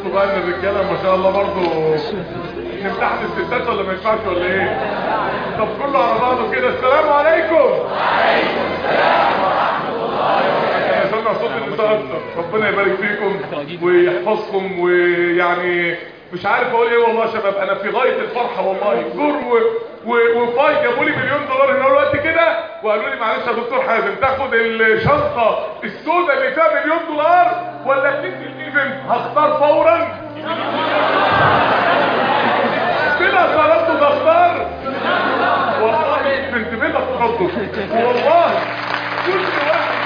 عندكم بقى ان الرجاله ما شاء الله برضه نمتحن الستات ولا ما ينفعش ولا ايه طب كله على بعضه كده السلام عليكم وعليكم السلام ورحمه الله وبركاته سمع صوت المتاثر ربنا يبارك فيكم ويحفظكم ويعني مش عارف اقول ايه والله يا شباب انا في غايه الفرحه والله جور و... و... وفاي جابوا لي مليون دولار هنا الوقت كده وقالوا لي معلش يا دكتور حازم تاخد الشنطه السوداء اللي فيها مليون دولار ولا تدي الايفنت هختار فورا بلا طلبت بختار والله بنت بلا تردد والله كل واحد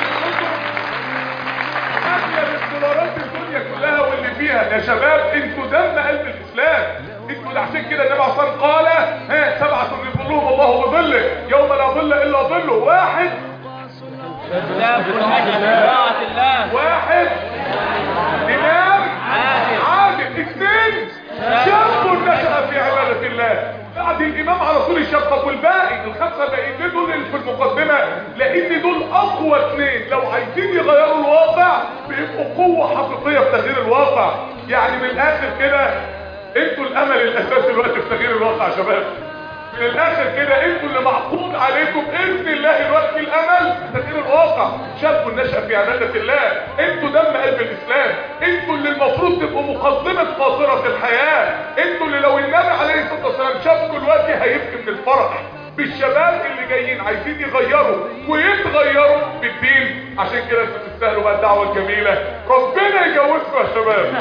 اغلب الدولارات الدنيا كلها واللي فيها يا شباب انتوا دم قلب الاسلام انتوا ده عشان كده النبي عليه الصلاه والسلام قال ها سبعه يظلهم الله بظله يوم لا ظل الا ظله واحد الله طاعة الله واحد امام عادل. عادل اثنين شاب نشأ في عبادة الله بعد الامام على طول الشاب طب والباقي الخمسه الباقيين ليه دول اللي في المقدمه لان دول اقوى اثنين لو عايزين يغيروا الواقع بيبقوا قوه حقيقيه في تغيير الواقع يعني من الاخر كده انتوا الامل الاساسي دلوقتي في تغيير الواقع يا شباب من الاخر كده انتوا اللي معقود عليكم باذن الله الوقت الامل في تغيير الواقع شاب نشأ في عباده الله انتوا دم قلب الاسلام انتوا اللي المفروض تبقوا مقدمه قاصره الحياه انتوا اللي لو النبي عليه الصلاه والسلام شافكم دلوقتي هيبكي من الفرح بالشباب اللي جايين عايزين يغيروا ويتغيروا بالدين عشان كده انتوا تستاهلوا بقى الدعوه الجميله ربنا يجوزكم يا شباب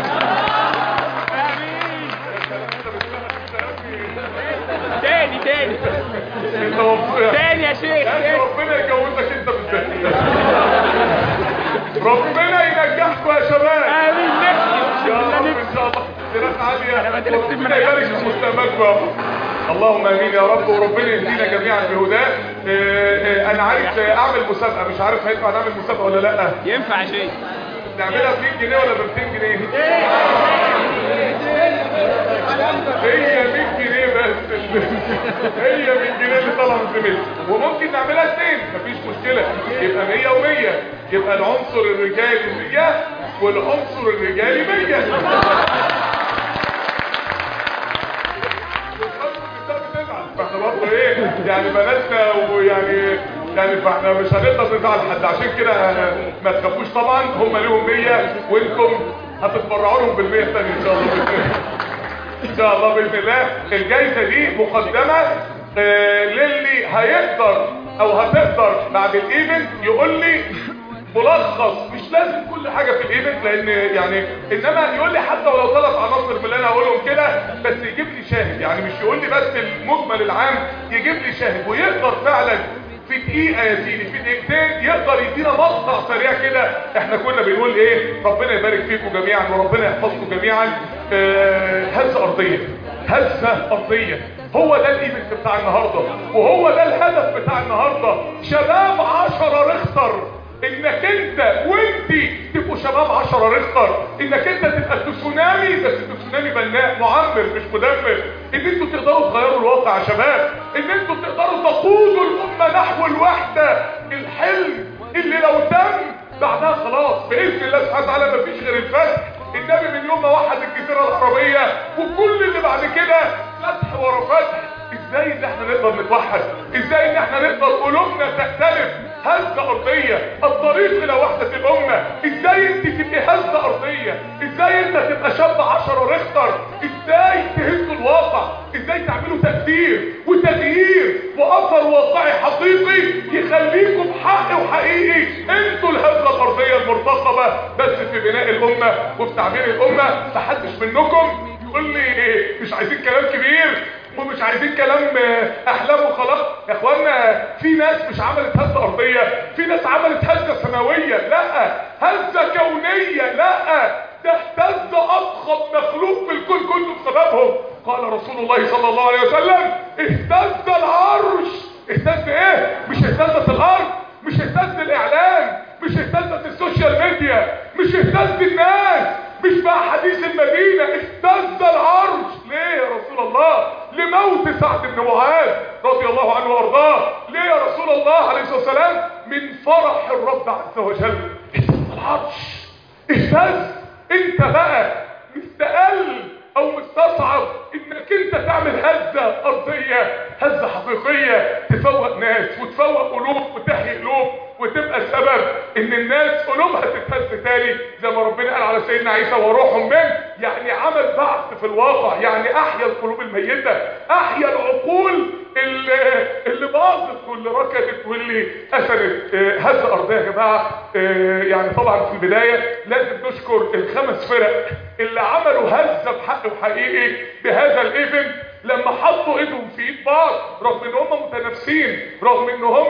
تاني تاني انت مبسوط تاني يا شيخ يا تاني. ربنا يجوزك انت بالذات ربنا ينجحكم يا شباب امين نفسي يا بالله رب نفسي ان شاء الله دراسة عالية أنا بدي لك سيب وربنا يبارك في مستقبلكم يا رب اللهم امين يا رب وربنا يهدينا جميعا بهداه اه، اه، انا عايز اعمل مسابقه مش عارف هينفع نعمل مسابقه ولا لا ينفع يا شيخ نعملها ب 100 جنيه ولا ب 200 جنيه هي 100 جنيه بس هي 100 جنيه اللي طالعه من زميلتي وممكن نعملها اثنين مفيش مشكله يبقى 100 و100 يبقى العنصر الرجالي 100 والعنصر الرجالي 100 فاحنا برضه ايه يعني بناتنا ويعني يعني فاحنا مش هنقدر نزعل حد عشان كده ما تخافوش طبعا هم ليهم 100 وانتم هتتبرعوا لهم بال 100 الثانيه ان شاء الله بإذن الله. ان شاء الله باذن الله الجائزه دي مقدمه آه، للي هيقدر او هتقدر بعد الايفنت يقول لي ملخص مش لازم كل حاجه في الايفنت لان يعني انما يقول لي حتى ولو ثلاث عناصر من اللي انا هقولهم كده بس يجيب لي شاهد يعني مش يقول لي بس المجمل العام يجيب لي شاهد ويقدر فعلا في دقيقة يا سيدي في دقيقتين يقدر يدينا مقطع سريع كده احنا كنا بنقول ايه ربنا يبارك فيكم جميعا وربنا يحفظكم جميعا آه، هزة ارضية هزة ارضية هو ده الايفنت بتاع النهاردة وهو ده الهدف بتاع النهاردة شباب عشرة رختر انك انت وانتي تبقوا شباب عشرة رختر انك انت تبقى تسونامي بس تسونامي بناء معمر مش مدمر ان انتوا تقدروا تغيروا الواقع يا شباب ان انتوا تقدروا تقودوا الامة نحو الوحدة الحلم اللي لو تم بعدها خلاص باذن الله سبحانه وتعالى مفيش غير الفتح النبي من يوم ما وحد الجزيره العربيه وكل اللي بعد كده فتح ورا فتح ازاي ان احنا نقدر نتوحد ازاي ان احنا نقدر قلوبنا تختلف هزة ارضية الطريق الى وحدة الامة ازاي انت تبقي هزة ارضية ازاي انت تبقى شاب عشرة رختر ازاي تهزوا الواقع ازاي تعملوا تأثير وتغيير واثر واقعي حقيقي يخليكم حق وحقيقي انتوا الهزة الارضية المرتقبة بس في بناء الامة وفي تعبير الامة محدش منكم يقول لي إيه مش عايزين كلام كبير ومش عايزين كلام آه، احلام وخلاص يا اخوانا في ناس مش عملت هزه ارضيه في ناس عملت هزه سماويه لا هزه كونيه لا ده اهتز اضخم مخلوق في الكون كله بسببهم قال رسول الله صلى الله عليه وسلم اهتز العرش اهتز ايه مش اهتزت الارض مش اهتز الاعلام مش اهتزت السوشيال ميديا مش اهتز الناس مش بقى حديث المدينة اهتز العرش ليه يا رسول الله لموت سعد بن معاذ رضي الله عنه وارضاه ليه يا رسول الله عليه الصلاة والسلام من فرح الرب عز وجل اهتز العرش اهتز انت بقى مستقل او مستصعب انك انت تعمل هزة ارضية هزة حقيقية تفوق ناس وتفوق قلوب وتحيي قلوب وتبقى سبب ان الناس قلوبها تتهز تاني زي ما ربنا قال على سيدنا عيسى وروح منه يعني عمل بعث في الواقع يعني احيا القلوب الميتة احيا العقول اللي, اللي باظت واللي ركضت واللي اثرت آه، هزة ارضية يا جماعة آه، يعني طبعا في البداية لازم نشكر الخمس فرق اللي عملوا هزة بحق وحقيقي بهذا الايفنت لما حطوا ايدهم في ايد بعض رغم ان هم متنافسين رغم ان هم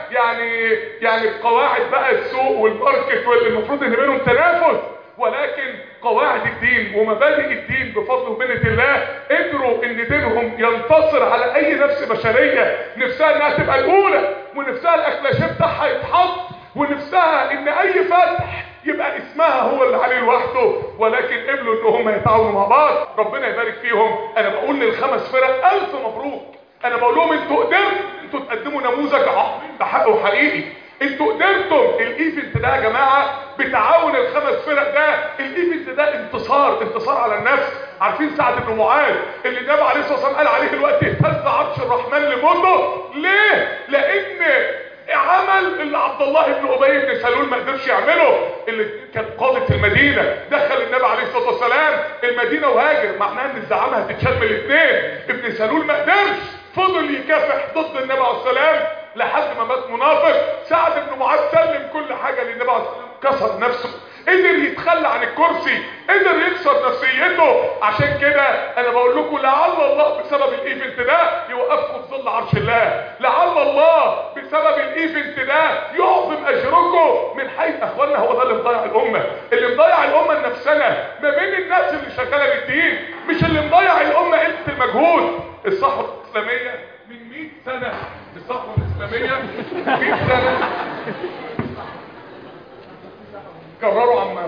يعني يعني قواعد بقى السوق والماركت واللي المفروض ان بينهم تنافس ولكن قواعد الدين ومبادئ الدين بفضل ومنة الله قدروا ان دينهم ينتصر على اي نفس بشرية نفسها انها تبقى الاولى ونفسها الاكلاشيه بتاعها يتحط ونفسها ان اي فتح يبقى اسمها هو اللي عليه لوحده ولكن قبلوا ان هم يتعاونوا مع بعض ربنا يبارك فيهم انا بقول للخمس فرق الف مبروك انا بقول لهم انتوا قدرتوا انتوا تقدموا نموذج عظيم بحق وحقيقي انتوا قدرتم الايفنت ده يا جماعه بتعاون الخمس فرق ده الايفنت ده انتصار انتصار على النفس عارفين سعد بن معاذ اللي النبي عليه الصلاه والسلام قال عليه دلوقتي اهتز عرش الرحمن لموته ليه لان عمل اللي عبد الله بن ابي بن سلول ما قدرش يعمله اللي كان قاضي المدينه دخل النبي عليه الصلاه والسلام المدينه وهاجر معناها ان الزعامه هتتشال من الاثنين ابن سلول ما قدرش فضل يكافح ضد النبي عليه السلام لحد ما مات منافق سعد بن معاذ سلم كل حاجه للنبي عليه السلام كسر نفسه قدر يتخلى عن الكرسي قدر يكسر نفسيته عشان كده انا بقول لكم لعل الله بسبب الايفنت ده يوقفكم في ظل عرش الله لعل الله بسبب الايفنت ده يعظم اجركم من حيث اخوانا هو ده اللي مضيع الامه اللي مضيع الامه النفسنه ما بين الناس اللي شغاله بالدين مش اللي مضيع الامه قله المجهود الصحوه الاسلاميه من 100 سنه الصحوه الاسلاميه 100 سنه كرروا عما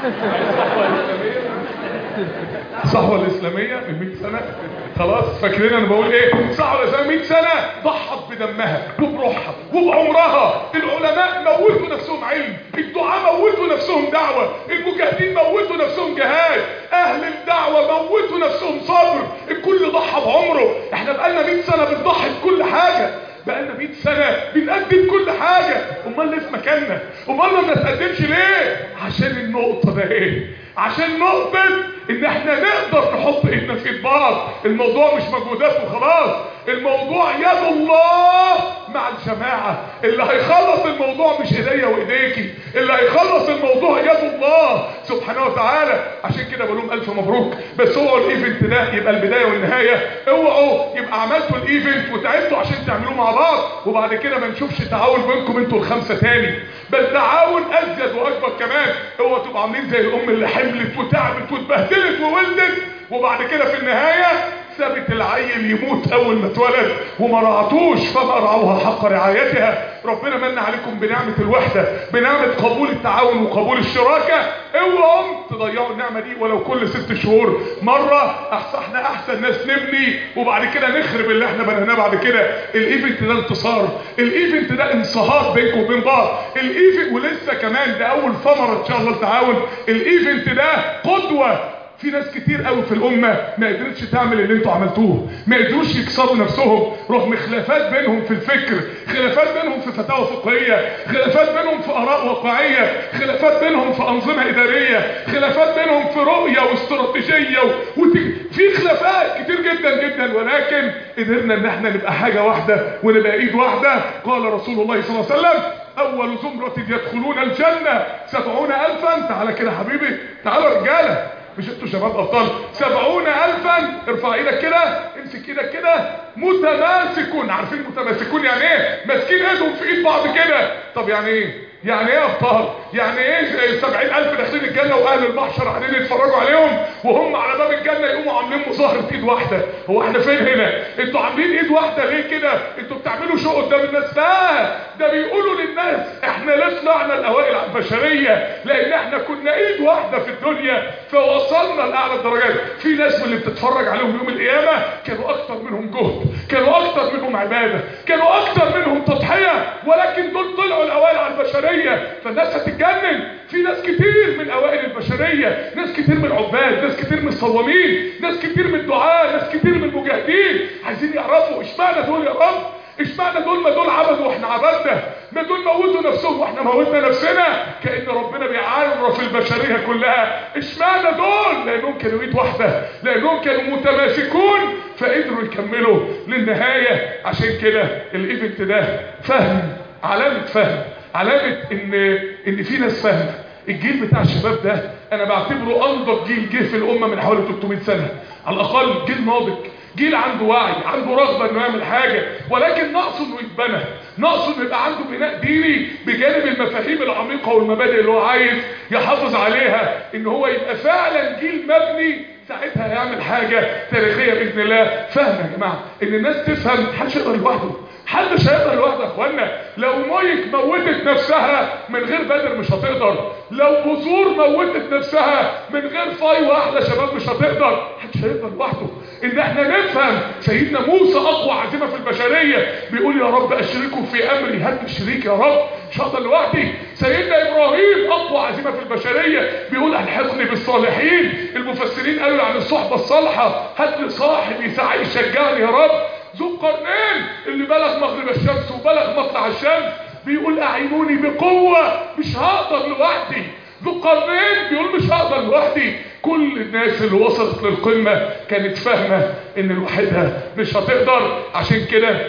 الصحوة الإسلامية من 100 سنة خلاص فاكرين أنا بقول إيه الصحوة الإسلامية 100 سنة ضحت بدمها وبروحها وبعمرها العلماء موتوا نفسهم علم الدعاء موتوا نفسهم دعوة المجاهدين موتوا نفسهم جهاد أهل الدعوة موتوا نفسهم صبر الكل ضحى بعمره احنا بقالنا 100 سنة بنضحي بكل حاجة بقالنا 100 سنة بنقدم كل حاجة امال ليه في مكاننا امال ما بنتقدمش ليه عشان النقطة ده ايه عشان نقطة ان احنا نقدر نحط ايدنا في ايد بعض الموضوع مش مجهودات وخلاص الموضوع يد الله مع الجماعة اللي هيخلص الموضوع مش ايديا وايديكي اللي هيخلص الموضوع يد الله سبحانه وتعالى عشان كده بقول لهم الف مبروك بس اوعوا الايفنت ده يبقى البداية والنهاية اوعوا يبقى عملتوا الايفنت وتعبتوا عشان تعملوه مع بعض وبعد كده ما نشوفش تعاون بينكم انتوا الخمسة تاني بل تعاون ازيد واكبر كمان اوعوا تبقوا عاملين زي الام اللي حملت وتعبت واتبهدلت وولدت وبعد كده في النهاية سابت العيل يموت اول ما اتولد وما رعتوش فما رعوها حق رعايتها ربنا من عليكم بنعمة الوحدة بنعمة قبول التعاون وقبول الشراكة اوعوا تضيعوا النعمة دي ولو كل ست شهور مرة احسن احنا احسن ناس نبني وبعد كده نخرب اللي احنا بنيناه بعد كده الايفنت ده انتصار الايفنت ده انصهار بينكم وبين بعض الايفنت ولسه كمان ده اول ثمرة ان شاء الله التعاون الايفنت ده قدوة في ناس كتير قوي في الأمة ما قدرتش تعمل اللي انتوا عملتوه ما قدروش يكسروا نفسهم رغم خلافات بينهم في الفكر خلافات بينهم في فتاوى فقهية خلافات بينهم في آراء واقعية خلافات بينهم في أنظمة إدارية خلافات بينهم في رؤية واستراتيجية وت... في خلافات كتير جدا جدا ولكن قدرنا ان احنا نبقى حاجة واحدة ونبقى ايد واحدة قال رسول الله صلى الله عليه وسلم اول زمرة يدخلون الجنة سبعون الفا تعالى كده حبيبي تعالى رجالة مش انتوا شباب ابطال سبعون الفا ارفع ايدك كده امسك ايدك كده متماسكون عارفين متماسكون يعني ايه ماسكين ايدهم في ايد بعض كده طب يعني ايه يعني ايه ابطال يعني ايه سبعين الف داخلين الجنة واهل المحشر قاعدين يتفرجوا عليهم وهم على باب الجنة يقوموا عاملين مظاهرة ايد واحدة هو احنا فين هنا انتوا عاملين ايد واحدة ليه كده انتوا بتعملوا شو قدام الناس لا ده بيقولوا للناس احنا ليه طلعنا الاوائل على البشرية لان احنا كنا ايد واحدة في الدنيا فوصلنا لاعلى الدرجات في ناس من اللي بتتفرج عليهم يوم القيامة كانوا اكتر منهم جهد كانوا اكتر منهم عبادة كانوا اكتر منهم تضحية ولكن دول طلعوا الاوائل على البشرية البشريه فالناس هتتجنن في ناس كتير من اوائل البشريه ناس كتير من العباد ناس كتير من الصوامين ناس كتير من الدعاة ناس كتير من المجاهدين عايزين يعرفوا اشمعنى دول يا رب اشمعنى دول ما دول عبدوا واحنا عبدنا ما دول موتوا نفسهم واحنا موتنا نفسنا كأن ربنا بيعرف البشرية كلها اشمعنى دول لانهم كانوا ايد واحدة لانهم كانوا متماسكون فقدروا يكملوا للنهاية عشان كده الايفنت ده فهم علامة فهم علامة ان ان في ناس فاهمه الجيل بتاع الشباب ده انا بعتبره انضج جيل جه في الامه من حوالي 300 سنه على الاقل جيل ناضج جيل عنده وعي عنده رغبه انه يعمل حاجه ولكن ناقصه انه يتبنى ناقصه انه يبقى عنده بناء ديني بجانب المفاهيم العميقه والمبادئ اللي هو عايز يحافظ عليها ان هو يبقى فعلا جيل مبني ساعتها هيعمل حاجه تاريخيه باذن الله فاهمه يا جماعه ان الناس تفهم محدش يقدر لوحده محدش هيقدر لوحده يا اخوانا لو مايك موتت نفسها من غير بدر مش هتقدر لو بذور موتت نفسها من غير فاي واحده شباب مش هتقدر محدش هيقدر لوحده ان احنا نفهم سيدنا موسى اقوى عزيمه في البشريه بيقول يا رب اشركه في امري هات لي شريك يا رب مش هقدر لوحدي سيدنا ابراهيم اقوى عزيمه في البشريه بيقول الحقني بالصالحين المفسرين قالوا عن الصحبه الصالحه هات لي صاحب يساعد يشجعني يا رب ذو القرنين اللي بلغ مغرب الشمس وبلغ مطلع الشمس بيقول اعينوني بقوة مش هقدر لوحدي ذو القرنين بيقول مش هقدر لوحدي كل الناس اللي وصلت للقمة كانت فاهمة ان لوحدها مش هتقدر عشان كده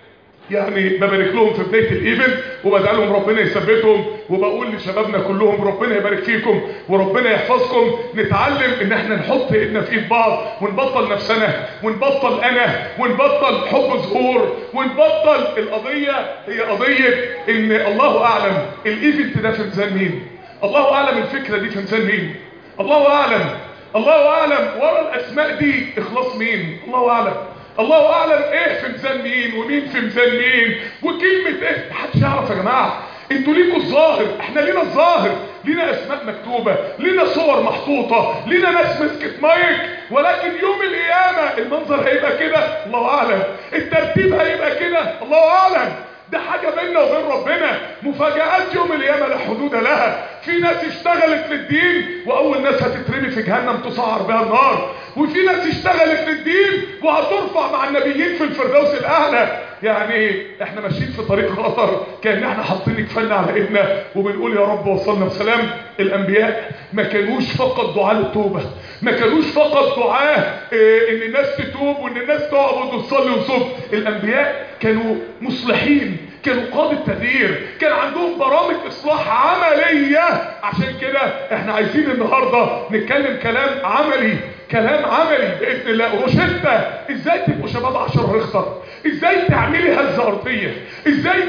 يعني ببارك لهم في بداية الايفنت وبدعي لهم ربنا يثبتهم وبقول لشبابنا كلهم ربنا يبارك فيكم وربنا يحفظكم نتعلم ان احنا نحط ايدنا في ايد بعض ونبطل نفسنا ونبطل انا ونبطل حب ظهور ونبطل القضية هي قضية ان الله اعلم الايفنت ده في ميزان مين الله اعلم الفكرة دي في ميزان مين الله اعلم الله اعلم ورا الاسماء دي اخلاص مين الله اعلم الله اعلم ايه في ميزان مين ومين في ميزان مين وكلمة ايه محدش يعرف يا جماعة انتوا ليكوا الظاهر احنا لينا الظاهر لينا اسماء مكتوبة لينا صور محطوطة لينا ناس مسكت مايك ولكن يوم القيامة المنظر هيبقى كده الله اعلم الترتيب هيبقى كده الله اعلم ده حاجة بيننا وبين ربنا مفاجآت يوم القيامة لا حدود لها في ناس اشتغلت للدين واول ناس هتترمي في جهنم تصعر بها النار وفي ناس اشتغلت للدين وهترفع مع النبيين في الفردوس الاعلى يعني احنا ماشيين في طريق خطر كان احنا حاطين كفلنا على ايدنا وبنقول يا رب وصلنا بسلام الانبياء ما كانوش فقط دعاء للتوبه ما كانوش فقط دعاء اه ان الناس تتوب وان الناس تعبد وتصلي وتصوم الانبياء كانوا مصلحين كانوا قادة تغيير كان عندهم برامج اصلاح عملية عشان كده احنا عايزين النهاردة نتكلم كلام عملي كلام عملي باذن الله روشتة ازاي تبقوا شباب عشر رختر ازاي تعملي هزة ارضية ازاي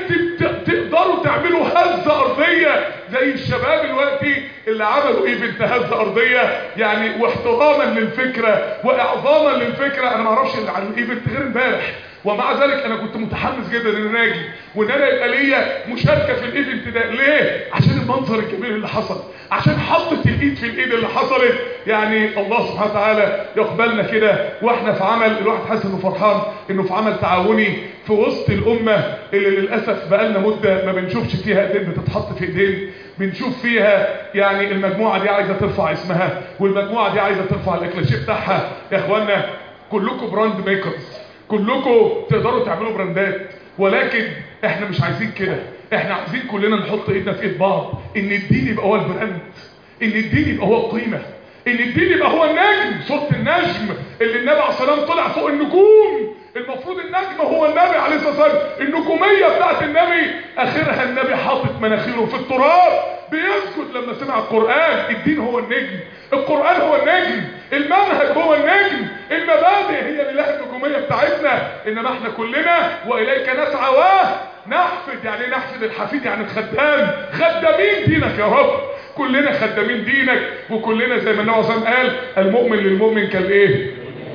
تقدروا تعملوا هزة ارضية زي الشباب دلوقتي اللي عملوا ايفنت هزة ارضية يعني واحتراما للفكرة واعظاما للفكرة انا ما اعرفش عن الايفنت غير امبارح ومع ذلك انا كنت متحمس جدا ان انا اجي وان انا يبقى ليا مشاركه في الايفنت ده ليه عشان المنظر الجميل اللي حصل عشان حطت الايد في الايد اللي حصلت يعني الله سبحانه وتعالى يقبلنا كده واحنا في عمل الواحد حاسس انه فرحان انه في عمل تعاوني في وسط الامه اللي للاسف بقالنا مده ما بنشوفش فيها ايدين بتتحط في ايدين بنشوف فيها يعني المجموعه دي عايزه ترفع اسمها والمجموعه دي عايزه ترفع الاكلاشيه بتاعها يا اخوانا كلكم براند ميكرز كلكم تقدروا تعملوا براندات ولكن احنا مش عايزين كده احنا عايزين كلنا نحط ايدنا في ايد بعض ان الدين يبقى هو البراند ان الدين يبقى هو القيمة ان الدين يبقى هو النجم صوت النجم اللي النبي عليه الصلاه والسلام طلع فوق النجوم المفروض النجم هو النبي عليه الصلاه والسلام النجوميه بتاعت النبي اخرها النبي حاطط مناخيره في التراب بيسكت لما سمع القران الدين هو النجم القران هو النجم المنهج هو النجم المبادئ هي الاله النجوميه بتاعتنا انما احنا كلنا واليك نسعى واه نحفد يعني نحفد الحفيد يعني الخدام خدامين دينك يا رب كلنا خدامين دينك وكلنا زي ما النبي صلى الله عليه وسلم قال المؤمن للمؤمن كالايه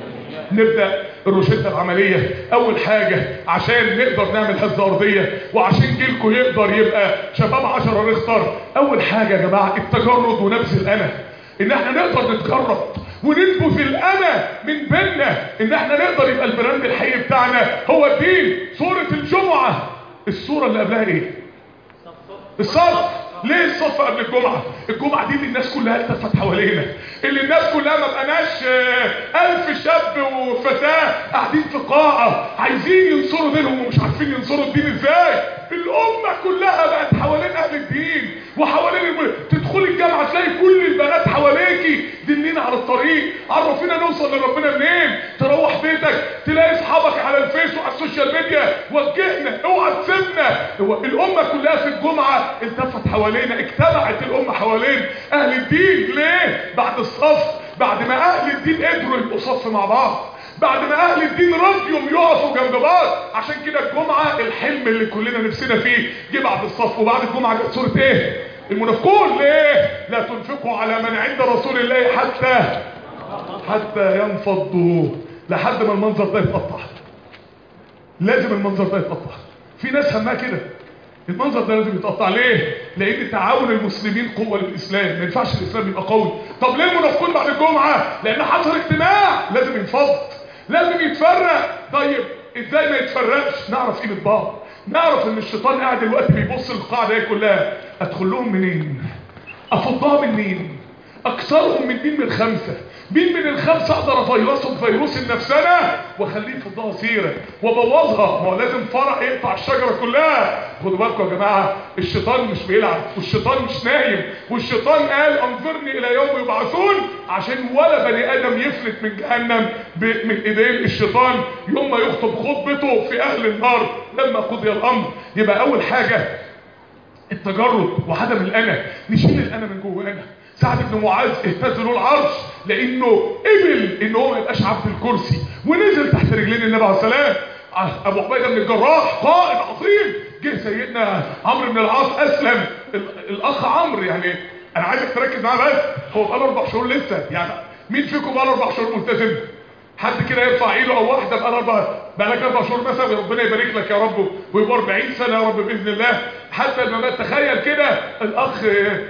نبدأ الروشتة العملية اول حاجة عشان نقدر نعمل هزة ارضية وعشان جيلكم يقدر يبقى شباب عشرة نختار اول حاجة يا جماعة التجرد ونبذ الانا ان احنا نقدر نتجرد وننبذ الانا من بيننا ان احنا نقدر يبقى البراند الحقيقي بتاعنا هو الدين سورة الجمعة السورة اللي قبلها ايه الصف ليه الصف قبل الجمعة الجمعة دي اللي الناس كلها التفت حوالينا اللي الناس كلها ما بقناش آه، ألف شاب وفتاة قاعدين في قاعة عايزين ينصروا دينهم ومش عارفين ينصروا الدين ازاي الأمة كلها بقت حوالين أهل الدين وحوالين الم... تدخلي الجامعة تلاقي كل البنات حواليكي دلينا على الطريق عرفينا نوصل لربنا منين تروح بيتك تلاقي اصحابك على الفيس وعلى السوشيال ميديا وجهنا اوعى تسيبنا هو الامه كلها في الجمعه التفت حوالينا اجتمعت الامه حوالين اهل الدين ليه بعد الصف بعد ما اهل الدين قدروا يبقوا صف مع بعض بعد ما اهل الدين رضيوا يقفوا جنب بعض عشان كده الجمعه الحلم اللي كلنا نفسنا فيه جه بعد الصف وبعد الجمعه جت سوره ايه المنافقون ليه لا تنفقوا على من عند رسول الله حتى حتى ينفضوا لحد ما المنظر ده يتقطع لازم المنظر ده يتقطع في ناس همها كده المنظر ده لازم يتقطع ليه لان تعاون المسلمين قوه للاسلام ما ينفعش الاسلام يبقى قوي طب ليه المنافقون بعد الجمعه لان حصل اجتماع لازم ينفض لازم يتفرق طيب ازاي ما يتفرقش نعرف قيمه بعض نعرف ان الشيطان قاعد دلوقتي بيبص القاعده دي كلها ادخل لهم منين افضها من مين اكثرهم من مين من خمسة مين من الخمسة اقدر افيروسهم فيروس النفسانة واخليه يفضها سيرة وابوظها ما هو لازم فرع يقطع الشجرة كلها خدوا بالكم يا جماعة الشيطان مش بيلعب والشيطان مش نايم والشيطان قال انظرني الى يوم يبعثون عشان ولا بني ادم يفلت من جهنم ب- من ايدين الشيطان يوم ما يخطب خطبته في اهل النار لما قضي الامر يبقى اول حاجة التجرد وعدم الانا نشيل الانا من جوانا سعد بن معاذ اهتز له العرش لانه قبل ان هو ما يبقاش عبد الكرسي ونزل تحت رجلين النبي عليه السلام ابو عبيده بن الجراح قائد عظيم جه سيدنا عمرو بن العاص اسلم ال- الاخ عمرو يعني انا عايزك تركز معاه بس هو بقاله اربع شهور لسه يعني مين فيكم بقاله اربع شهور ملتزم حد كده يرفع ايده او واحده بقى اربع بقى لك اربع شهور مثلا ربنا يبارك لك يا رب ويبقى 40 سنه يا رب باذن الله حتى الممات تخيل كده الاخ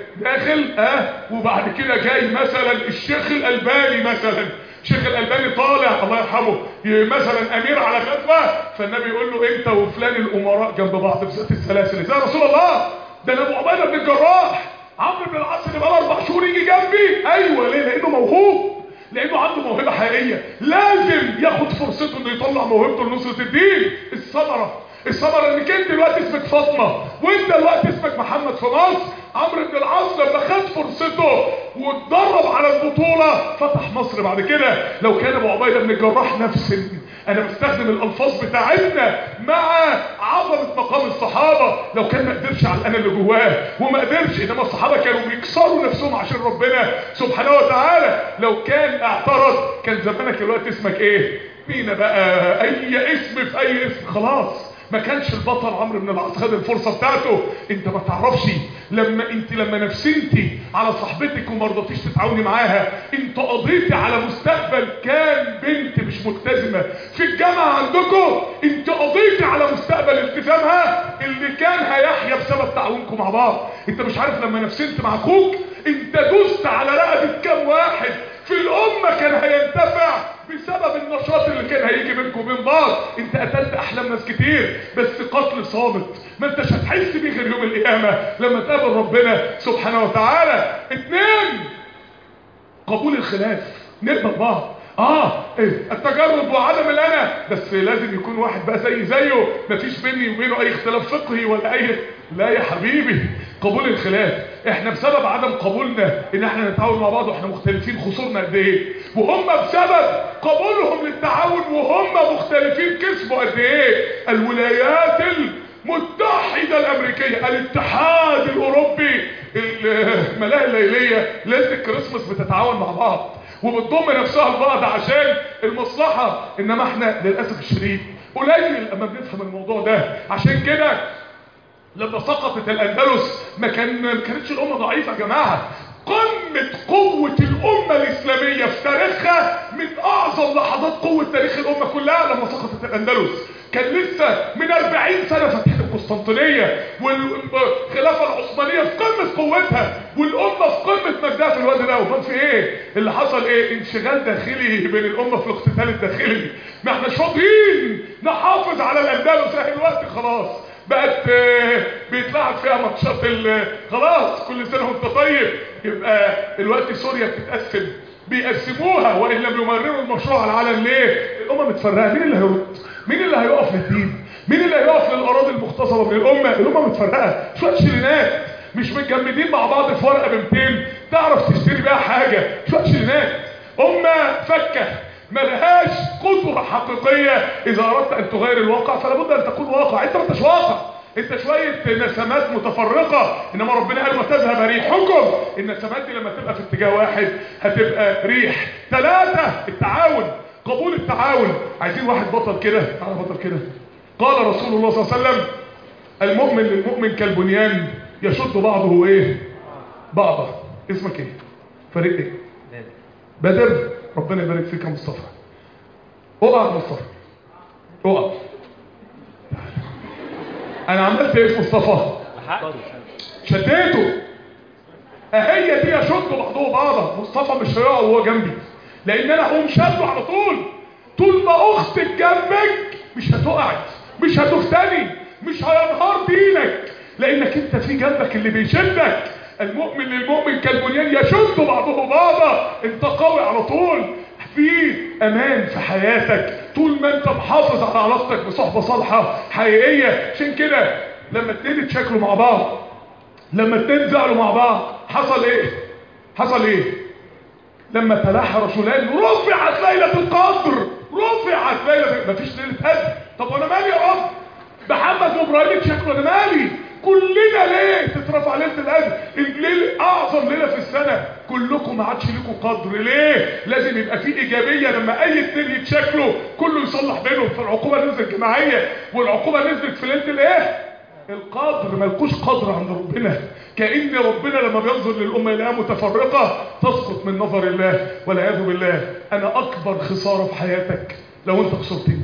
داخل اه وبعد كده جاي مثلا الشيخ الالباني مثلا الشيخ الالباني طالع الله يرحمه ي- مثلا امير على غزوه فالنبي يقول له انت وفلان الامراء جنب بعض في ذات السلاسل ازاي يا رسول الله ده انا ابو عبيده بن الجراح عمرو بن العاص اللي بقى اربع شهور يجي جنبي ايوه ليه لانه موهوب لانه عنده موهبه حقيقيه لازم ياخد فرصته انه يطلع موهبته لنصره الدين الثمره الثمره انك انت دلوقتي اسمك فاطمه وانت دلوقتي اسمك محمد في مصر عمرو بن العاص لما خد فرصته واتدرب على البطوله فتح مصر بعد كده لو كان ابو عبيده بن الجراح نفس ال- انا بستخدم الالفاظ بتاعتنا مع عظمه مقام الصحابه لو كان ما قدرش على الانا اللي جواه وما قدرش انما الصحابه كانوا بيكسروا نفسهم عشان ربنا سبحانه وتعالى لو كان اعترض كان زمانك دلوقتي اسمك ايه مين بقى اي اسم في اي اسم خلاص ما كانش البطل عمرو بن العاص خد الفرصه بتاعته انت ما تعرفش لما انت لما نفسنتي على صاحبتك وما رضيتيش تتعاوني معاها انت قضيتي على مستقبل كان بنت مش ملتزمه في الجامعه عندكم انت قضيتي على مستقبل التزامها اللي كان هيحيا بسبب تعاونكم مع بعض انت مش عارف لما نفسنت مع اخوك انت دوست على رقبه كام واحد في الامه كان هينتفع بسبب النشاط اللي كان هيجي بينكم وبين بعض انت قتلت احلام ناس كتير بس قتل صامت ما انتش هتحس بيه غير يوم القيامه لما تقابل ربنا سبحانه وتعالى اتنين قبول الخلاف نقبل بعض اه ايه التجرد وعدم الانا بس لازم يكون واحد بقى زي زيه مفيش بيني وبينه اي اختلاف فقهي ولا اي لا يا حبيبي قبول الخلاف احنا بسبب عدم قبولنا ان احنا نتعاون مع بعض واحنا مختلفين خسرنا قد ايه وهم بسبب قبولهم للتعاون وهم مختلفين كسبوا قد ايه الولايات المتحدة الامريكية الاتحاد الاوروبي الملاهي الليلية ليلة الكريسماس بتتعاون مع بعض وبتضم نفسها لبعض عشان المصلحة انما احنا للأسف الشديد قليل اما بنفهم الموضوع ده عشان كده لما سقطت الاندلس ما كان ما كانتش الامه ضعيفه يا جماعه قمه قوه الامه الاسلاميه في تاريخها من اعظم لحظات قوه تاريخ الامه كلها لما سقطت الاندلس كان لسه من 40 سنه فاتحين القسطنطينيه والخلافه العثمانيه في قمه قوتها والامه في قمه مجدها في الوقت ده وكان في ايه اللي حصل ايه انشغال داخلي بين الامه في الاقتتال الداخلي ما احناش فاضيين نحافظ على الاندلس اهي الوقت خلاص بقت آه، بيتلعب فيها ماتشات ال- خلاص كل سنه وانت طيب يبقى دلوقتي سوريا بتتقسم بيقسموها وان لم يمرروا المشروع على العلن ليه الامه متفرقه مين اللي هيرد مين اللي هيقف للدين مين اللي هيقف للاراضي المغتصبه من الامه الامه متفرقه شويه شيرينات مش متجمدين مع بعض في ورقه ب 200 تعرف تشتري بيها حاجه شويه شيرينات امه فكه ملهاش قدوه حقيقيه اذا اردت ان تغير الواقع فلا بد ان تكون واقع انت ما انتش واقع انت شوية نسمات متفرقة انما ربنا قال وتذهب ريحكم النسمات دي لما تبقى في اتجاه واحد هتبقى ريح ثلاثة التعاون قبول التعاون عايزين واحد بطل كده تعالى بطل كده قال رسول الله صلى الله عليه وسلم المؤمن للمؤمن كالبنيان يشد بعضه ايه بعضه اسمك ايه فريق ايه بدر ربنا يبارك فيك يا مصطفى اقع يا مصطفى اقع انا عملت ايه في مصطفى شديته اهي دي يشد بعضه بعضا مصطفى مش هيقع وهو جنبي لان انا هقوم شده على طول طول ما اختك جنبك مش هتقعي مش هتفتني مش هينهار دينك لانك انت في جنبك اللي بيشدك المؤمن للمؤمن كالبنيان يشد بعضه بعضا انت قوي على طول في امان في حياتك طول ما انت محافظ على علاقتك بصحبه صالحه حقيقيه عشان كده لما اتنين اتشكلوا مع بعض لما اتنين زعلوا مع بعض حصل ايه حصل ايه لما تلاحى رسولان رفعت ليلة القدر رفعت ليلة مفيش ليلة قدر طب وانا مالي يا رب محمد وابراهيم اتشكلوا انا مالي كلنا ليه تترفع ليلة القدر الليل اعظم ليلة في السنة كلكم ما عادش ليكم قدر ليه لازم يبقى في ايجابية لما اي اتنين يتشكلوا كله يصلح بينهم فالعقوبة نزلت جماعية والعقوبة نزلت في ليلة الايه القدر ملكوش قدر عند ربنا كأن ربنا لما بينظر للأمة يلاقيها متفرقة تسقط من نظر الله والعياذ بالله أنا أكبر خسارة في حياتك لو أنت خسرتني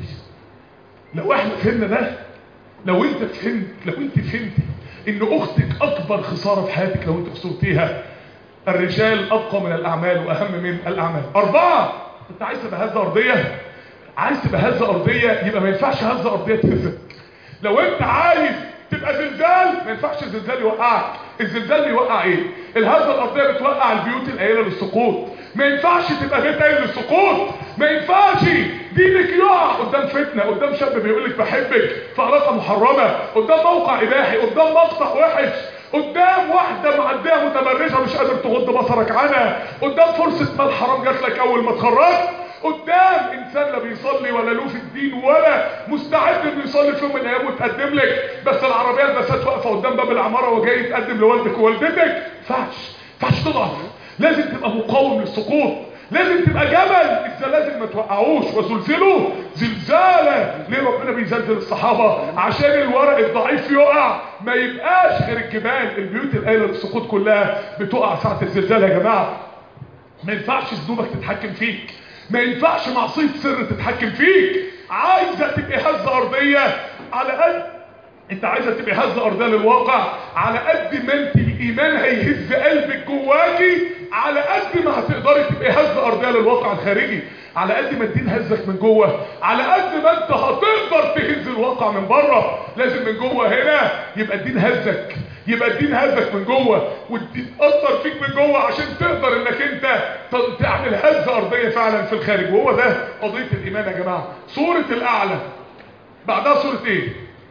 لو احنا فهمنا ده لو أنت فهمت لو أنت فهمت إن أختك أكبر خسارة في حياتك لو أنت خسرتيها الرجال أبقى من الأعمال وأهم من الأعمال أربعة أنت عايز تبقى هزة أرضية عايز تبقى هزة أرضية يبقى ما ينفعش هزة أرضية تهزك لو أنت عايز تبقى زلزال ما ينفعش الزلزال يوقعك الزلزال بيوقع ايه الهزه الارضيه بتوقع البيوت القليله للسقوط ما ينفعش تبقى بيت قايل للسقوط ما ينفعش دينك يقع قدام فتنه قدام شاب بيقول لك بحبك في علاقه محرمه قدام موقع اباحي قدام مقطع وحش قدام واحده معديه متبرجه مش قادر تغض بصرك عنها قدام فرصه مال حرام جات لك اول ما اتخرجت قدام انسان لا بيصلي ولا له في الدين ولا مستعد انه يصلي في يوم من الايام وتقدم لك بس العربيه البسات واقفه قدام باب العماره وجاي تقدم لوالدك ووالدتك ما ينفعش ما ينفعش تضعف لازم تبقى مقاوم للسقوط لازم تبقى جبل الزلازل ما توقعوش وزلزلوا زلزاله ليه ربنا بيزلزل الصحابه عشان الورق الضعيف يقع ما يبقاش غير الجبال البيوت القايله للسقوط كلها بتقع ساعه الزلزال يا جماعه ما ينفعش ذنوبك تتحكم فيك ما ينفعش معصيه سر تتحكم فيك عايزه تبقى هزه ارضيه على قد انت عايزه تبقى هزه ارضيه للواقع على قد ما انت الايمان هيهز قلبك جواكي على قد ما هتقدري تبقى هزه ارضيه للواقع الخارجي على قد ما الدين هزك من جوه على قد ما انت هتقدر تهز الواقع من بره لازم من جوه هنا يبقى الدين هزك يبقى الدين هزك من جوه والدين اثر فيك من جوه عشان تقدر انك انت ت- تعمل هزه ارضيه فعلا في الخارج وهو ده قضيه الايمان يا جماعه سوره الاعلى بعدها سوره ايه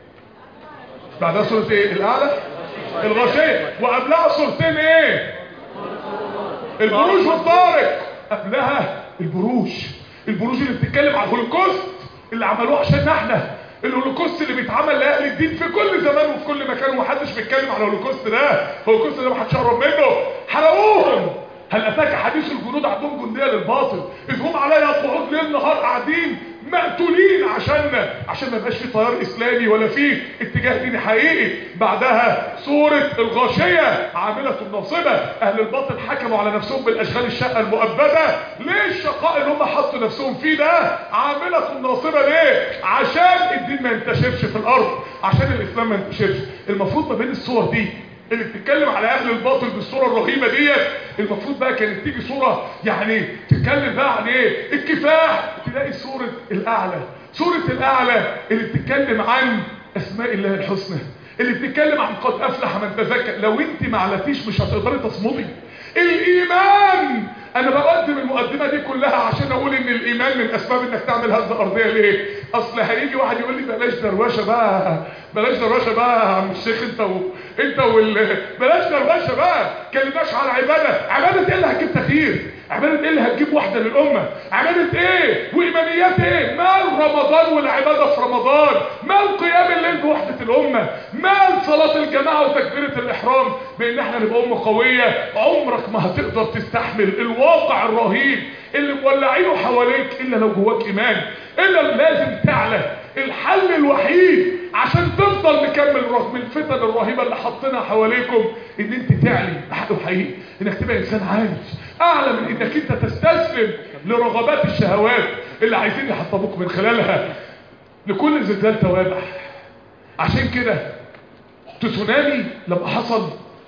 بعدها سوره ايه الاعلى الغاشيه وقبلها سورتين ايه البروج والطارق قبلها البروج البروج اللي بتتكلم عن الهولوكوست اللي عملوه عشان احنا الهولوكوست اللي بيتعمل لاهل الدين في كل زمان وفي كل مكان ومحدش بيتكلم عن الهولوكوست ده الهولوكوست ده محدش يقرب منه حرقوهم هل اتاك حديث الجنود عندهم جنديه للباطل اذ هم عليها قعود ليل نهار قاعدين مقتولين عشان عشان ما يبقاش في تيار اسلامي ولا في اتجاه ديني حقيقي بعدها سوره الغاشيه عامله ناصبه اهل الباطل حكموا على نفسهم بالاشغال الشقه المؤبده ليه الشقاء اللي هم حطوا نفسهم فيه ده عامله ناصبه ليه عشان الدين ما ينتشرش في الارض عشان الاسلام ما ينتشرش المفروض ما بين الصور دي اللي بتتكلم على اهل الباطل بالصوره الرهيبه ديت المفروض بقى كانت تيجي صوره يعني تتكلم بقى عن ايه الكفاح تلاقي سوره الاعلى سوره الاعلى اللي بتتكلم عن اسماء الله الحسنى اللي بتتكلم عن قد افلح من تزكى لو انت ما علتيش مش هتقدري تصمدي الايمان انا بقدم المقدمه دي كلها عشان اقول ان الايمان من اسباب انك تعمل هزه ارضيه ليه اصل هيجي واحد يقول لي بلاش دروشه بقى بلاش دروشه بقى يا عم الشيخ انت و... انت وال بلاش دروشه بقى كلمناش على عباده عباده ايه اللي هتجيب تغيير عباده ايه اللي هتجيب وحده للامه عباده ايه وايمانيات ايه مال رمضان والعباده في رمضان مال قيام الليل بوحده الامه مال صلاه الجماعه وتكبيره الاحرام بان احنا نبقى امه قويه عمرك ما هتقدر تستحمل الواقع الرهيب اللي مولعينه حواليك الا لو جواك ايمان الا لازم تعلى الحل الوحيد عشان تفضل مكمل رغم الفتن الرهيبه اللي حاطينها حواليكم ان انت تعلي حقه حقيقي انك تبقى انسان عايش اعلى من انك انت تستسلم لرغبات الشهوات اللي عايزين يحطموك من خلالها لكل زلزال توابع عشان كده تسونامي لما حصل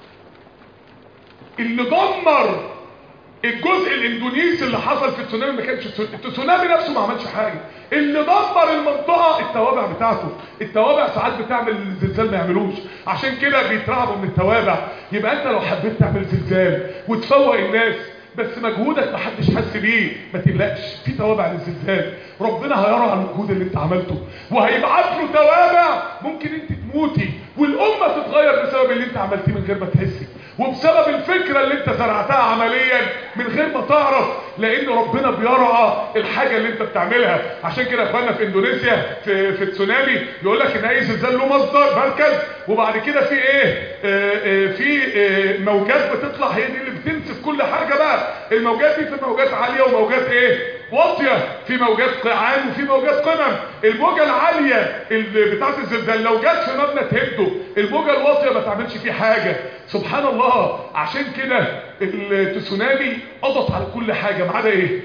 اللي دمر الجزء الاندونيسي اللي حصل في التسونامي ما كانش التسونامي نفسه ما عملش حاجه اللي دمر المنطقه التوابع بتاعته التوابع ساعات بتعمل زلزال ما يعملوش عشان كده بيترعبوا من التوابع يبقى انت لو حبيت تعمل زلزال وتفوق الناس بس مجهودك ما حدش حس بيه ما تقلقش في توابع للزلزال ربنا هيرى على المجهود اللي انت عملته وهيبعت له توابع ممكن انت تموتي والامه تتغير بسبب اللي انت عملتيه من غير ما تحسي وبسبب الفكرة اللي انت زرعتها عمليا من غير ما تعرف لان ربنا بيرعى الحاجة اللي انت بتعملها عشان كده يا اخوانا في اندونيسيا في في التسونامي يقول لك ان اي زلزال له مصدر مركز وبعد كده في ايه آه آه في آه موجات بتطلع هي دي اللي بتنسف كل حاجة بقى الموجات دي في موجات عالية وموجات ايه واطية في موجات قاعان وفي موجات قمم الموجة العالية اللي بتاعت الزلزال لو جت في مبنى تهده الموجة الواطية ما تعملش فيه حاجة سبحان الله عشان كده التسونامي قضت على كل حاجة ما عدا ايه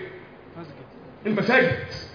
المساجد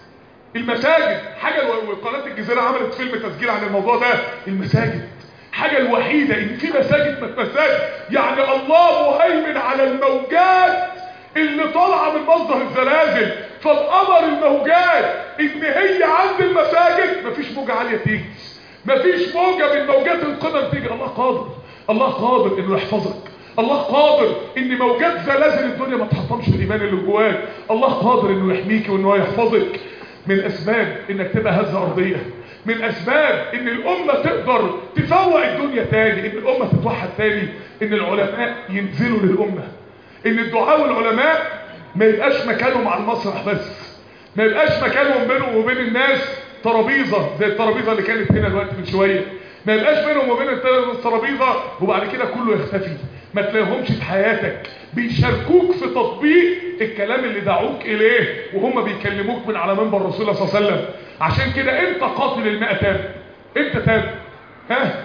المساجد حاجة وقناة الجزيرة عملت فيلم تسجيل عن الموضوع ده المساجد حاجة الوحيدة ان في مساجد ما مساجد يعني الله مهيمن على الموجات اللي طالعة من مصدر الزلازل فالقمر الموجات ان هي عند المساجد مفيش موجة عالية تيجي مفيش موجة من موجات القمم تيجي الله قادر الله قادر انه يحفظك الله قادر ان موجات زلازل الدنيا ما تحطمش الايمان اللي جواك الله قادر انه يحميك وانه يحفظك من اسباب انك تبقى هزه ارضيه من اسباب ان الامه تقدر تفوق الدنيا تاني ان الامه تتوحد تاني ان العلماء ينزلوا للامه ان الدعاء والعلماء ما يبقاش مكانهم على المسرح بس ما يبقاش مكانهم بينهم وبين الناس ترابيزه زي الترابيزه اللي كانت هنا دلوقتي من شويه ما يبقاش بينهم وبين الترابيزه وبعد كده كله يختفي ما تلاقيهمش في حياتك بيشاركوك في تطبيق الكلام اللي دعوك اليه وهم بيكلموك من على منبر الرسول صلى الله عليه وسلم عشان كده انت قاتل المئة تاب امتى تاب ها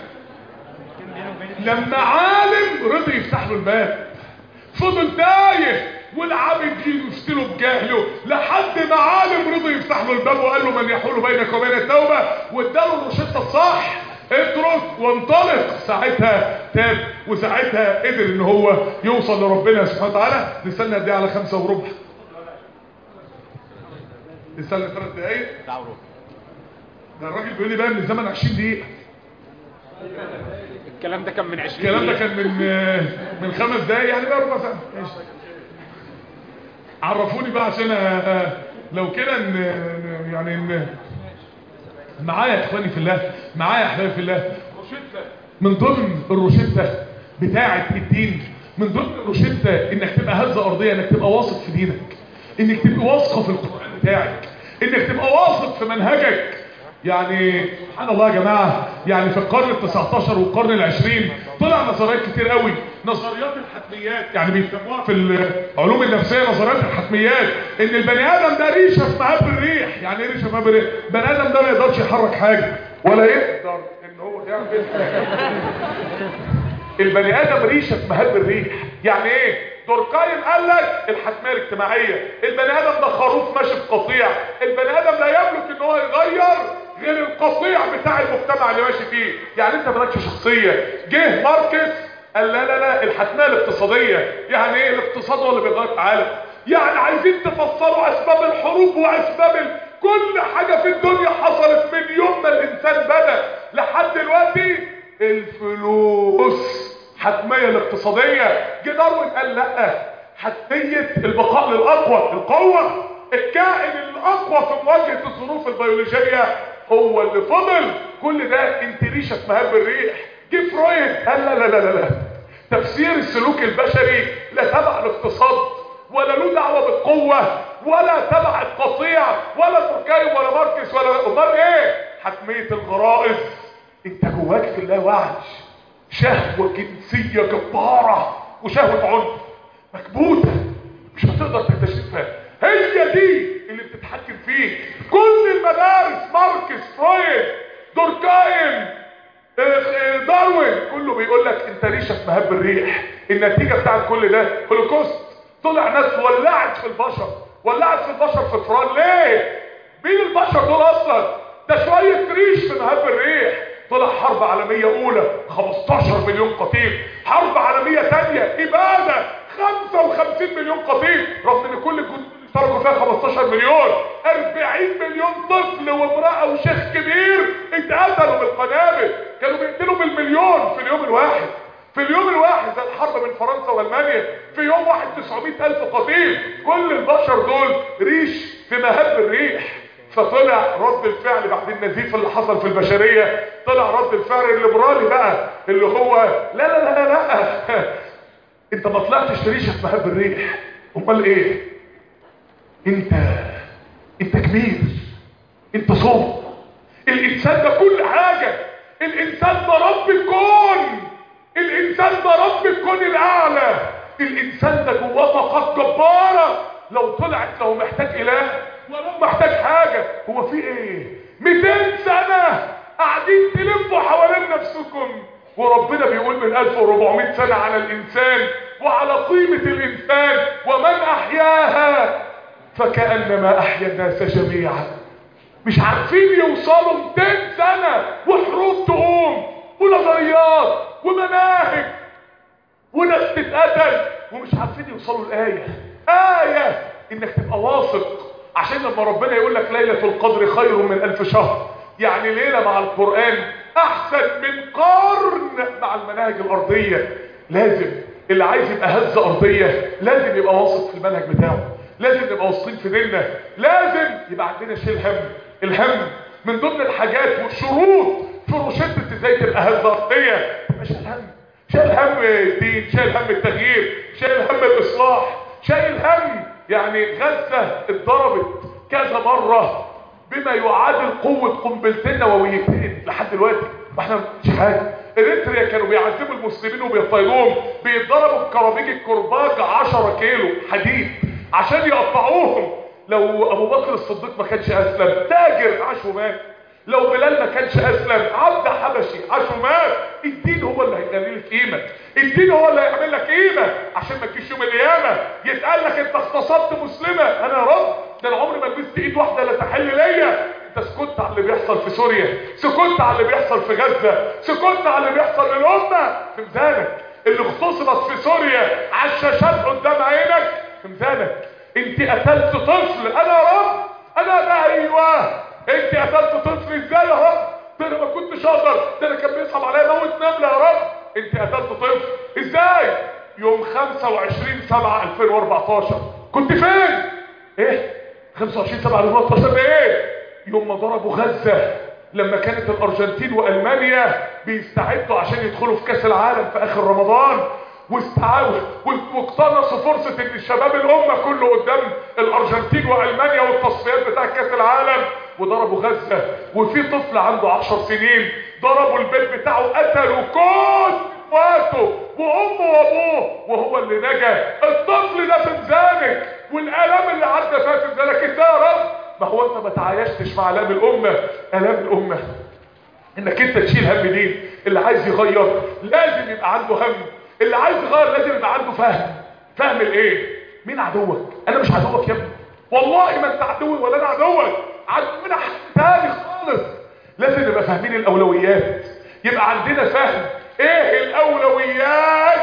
لما عالم رضي يفتح له الباب فضل تايه والعابد يفتله بجهله لحد ما عالم رضي يفتح له الباب وقال له من يحول بينك وبين التوبه واداله الروشته الصح اترك وانطلق ساعتها تاب وساعتها قدر ان هو يوصل لربنا سبحانه وتعالى نستنى قد ايه على خمسة وربع نستنى ثلاث دقايق ده الراجل بيقول لي بقى من الزمن 20 دقيقة الكلام ده كان من 20 الكلام ده كان من من خمس دقايق يعني بقى ربع ساعة ماشي عرفوني بقى عشان لو كده يعني ان معايا يا اخواني في الله معايا يا احبابي في الله من ضمن الروشته بتاعه الدين من ضمن الروشته انك تبقى هزه ارضيه انك تبقى واثق في دينك انك تبقى واثقه في القران بتاعك انك تبقى واثق في منهجك يعني سبحان الله يا جماعه يعني في القرن ال19 والقرن العشرين طلع نظريات كتير قوي نظريات الحتميات يعني بيسموها في العلوم النفسيه نظريات الحتميات ان البني ادم ده ريشه في مهب الريح يعني ايه ريشه في مهب الريح بني ادم ده ما يقدرش يحرك حاجه ولا يقدر ان هو يعمل البني ادم ريشه في مهب الريح يعني ايه دوركايم قال لك الحتميه الاجتماعيه البني ادم ده خروف ماشي في قطيع البني ادم لا يملك ان هو يغير غير القطيع بتاع المجتمع اللي ماشي فيه يعني انت مالكش شخصيه جه ماركس قال لا لا لا الحتميه الاقتصاديه يعني ايه الاقتصاد هو اللي بيغير العالم يعني عايزين تفسروا اسباب الحروب واسباب ال... كل حاجة في الدنيا حصلت من يوم ما الانسان بدأ لحد دلوقتي الفلوس حتمية الاقتصادية جه داروين قال لا حتمية البقاء للأقوى القوة الكائن الأقوى في مواجهة الظروف البيولوجية هو اللي فضل كل ده انت ريشة مهب الريح جه فرويد قال لا لا لا لا لا تفسير السلوك البشري لا تبع الاقتصاد ولا له دعوة بالقوة ولا تبع القطيع ولا دوركايم ولا ماركس ولا امال ايه حتمية الغرائز انت جواك في اللاوعي شهوة جنسية جبارة وشهوة عنف مكبوتة مش هتقدر تكتشفها هي دي اللي بتتحكم فيك كل المدارس ماركس فرويد دوركايم داروين كله بيقول لك انت ريشك مهب الريح النتيجة بتاعت كل ده هولوكوست طلع ناس ولعت في البشر ولعت في البشر في فران ليه مين البشر دول اصلا ده شوية ريش في مهب الريح طلع حرب عالمية اولى 15 مليون قتيل حرب عالمية تانية ابادة 55 مليون قتيل رغم ان كل الجنود اشتركوا فيها 15 مليون 40 مليون طفل وامرأة وشيخ كبير اتقتلوا بالقنابل كانوا بيقتلوا بالمليون في اليوم الواحد في اليوم الواحد زي الحرب بين فرنسا والمانيا في يوم واحد 900 الف قتيل كل البشر دول ريش في مهب الريح فطلع رد الفعل بعد النزيف اللي حصل في البشرية طلع رد الفعل الليبرالي بقى اللي هو لا لا لا لا, لا. انت ما طلعتش ريشة في مهب الريح امال ايه انت انت كبير انت صوت الانسان ده كل حاجة الانسان ده رب الكون الانسان ده رب الكون الاعلى الانسان ده جواه طاقات جبارة لو طلعت لو محتاج اله ولو محتاج حاجة هو في ايه 200 سنة قاعدين تلفوا حوالين نفسكم وربنا بيقول من 1400 سنة على الانسان وعلى قيمة الانسان ومن احياها فكأنما احيا الناس جميعا مش عارفين يوصلوا 200 سنة وحروب تقوم ونظريات ومناهج وناس تتقتل ومش عارفين يوصلوا الآية آية انك تبقى واثق عشان لما ربنا يقول لك ليلة القدر خير من ألف شهر يعني ليلة مع القرآن أحسن من قرن مع المناهج الأرضية لازم اللي عايز يبقى هزة أرضية لازم يبقى واثق في المنهج بتاعه لازم نبقى واثقين في ديننا لازم يبقى عندنا شيل هم الهم من ضمن الحاجات والشروط في روشتة ازاي تبقى هزة أرضية تبقى شيل هم شايل هم الدين شايل هم التغيير شايل هم الإصلاح شايل هم يعني غزة اتضربت كذا مرة بما يعادل قوة قنبلتين نوويتين لحد دلوقتي ما احنا مش حاجة اريتريا كانوا بيعذبوا المسلمين وبيطيروهم بيتضربوا بكرابيج الكرباج 10 كيلو حديد عشان يقطعوهم لو ابو بكر الصديق ما كانش اسلم تاجر عاش ومات لو بلال ما كانش اسلم عبد حبشي عاش ومات الدين هو اللي هيخلي لك قيمه الدين هو اللي هيعمل لك قيمه عشان ما تجيش يوم القيامه يتقال لك انت اغتصبت مسلمه انا يا رب ده انا عمري ما لبست ايد واحده لا تحل ليا انت سكت على اللي بيحصل في سوريا سكت على اللي بيحصل في غزه سكت على اللي بيحصل للامه في ميزانك اللي اغتصبت في سوريا على الشاشات قدام عينك في ميزانك انت قتلت طفل انا يا رب انا ده ايوه انت قتلت طفل ازاي يا رب ده انا ما كنتش اقدر ده انا كان بيصعب عليا موت نمله يا رب انت قتلت طفل ازاي يوم 25 7 2014 كنت فين ايه 25 7 2014 ده ايه يوم ما ضربوا غزه لما كانت الارجنتين والمانيا بيستعدوا عشان يدخلوا في كاس العالم في اخر رمضان واستعاوا واقتنصوا فرصة ان الشباب الامة كله قدام الارجنتين والمانيا والتصفيات بتاع كاس العالم وضربوا غزة وفي طفل عنده عشر سنين ضربوا البيت بتاعه قتلوا كل اخواته وامه وابوه وهو اللي نجا الطفل ده في ميزانك والالام اللي عدى فيها في ميزانك ازاي يا رب ما هو انت ما تعايشتش مع الام الامه الام الامه انك انت تشيل هم دين اللي عايز يغير لازم يبقى عنده هم اللي عايز يغير لازم يبقى عنده فهم فهم الايه مين عدوك انا مش عدوك يا ابني والله ما انت عدوي ولا انا عدوك عدونا حد تاني خالص لازم نبقى فاهمين الاولويات يبقى عندنا فهم ايه الاولويات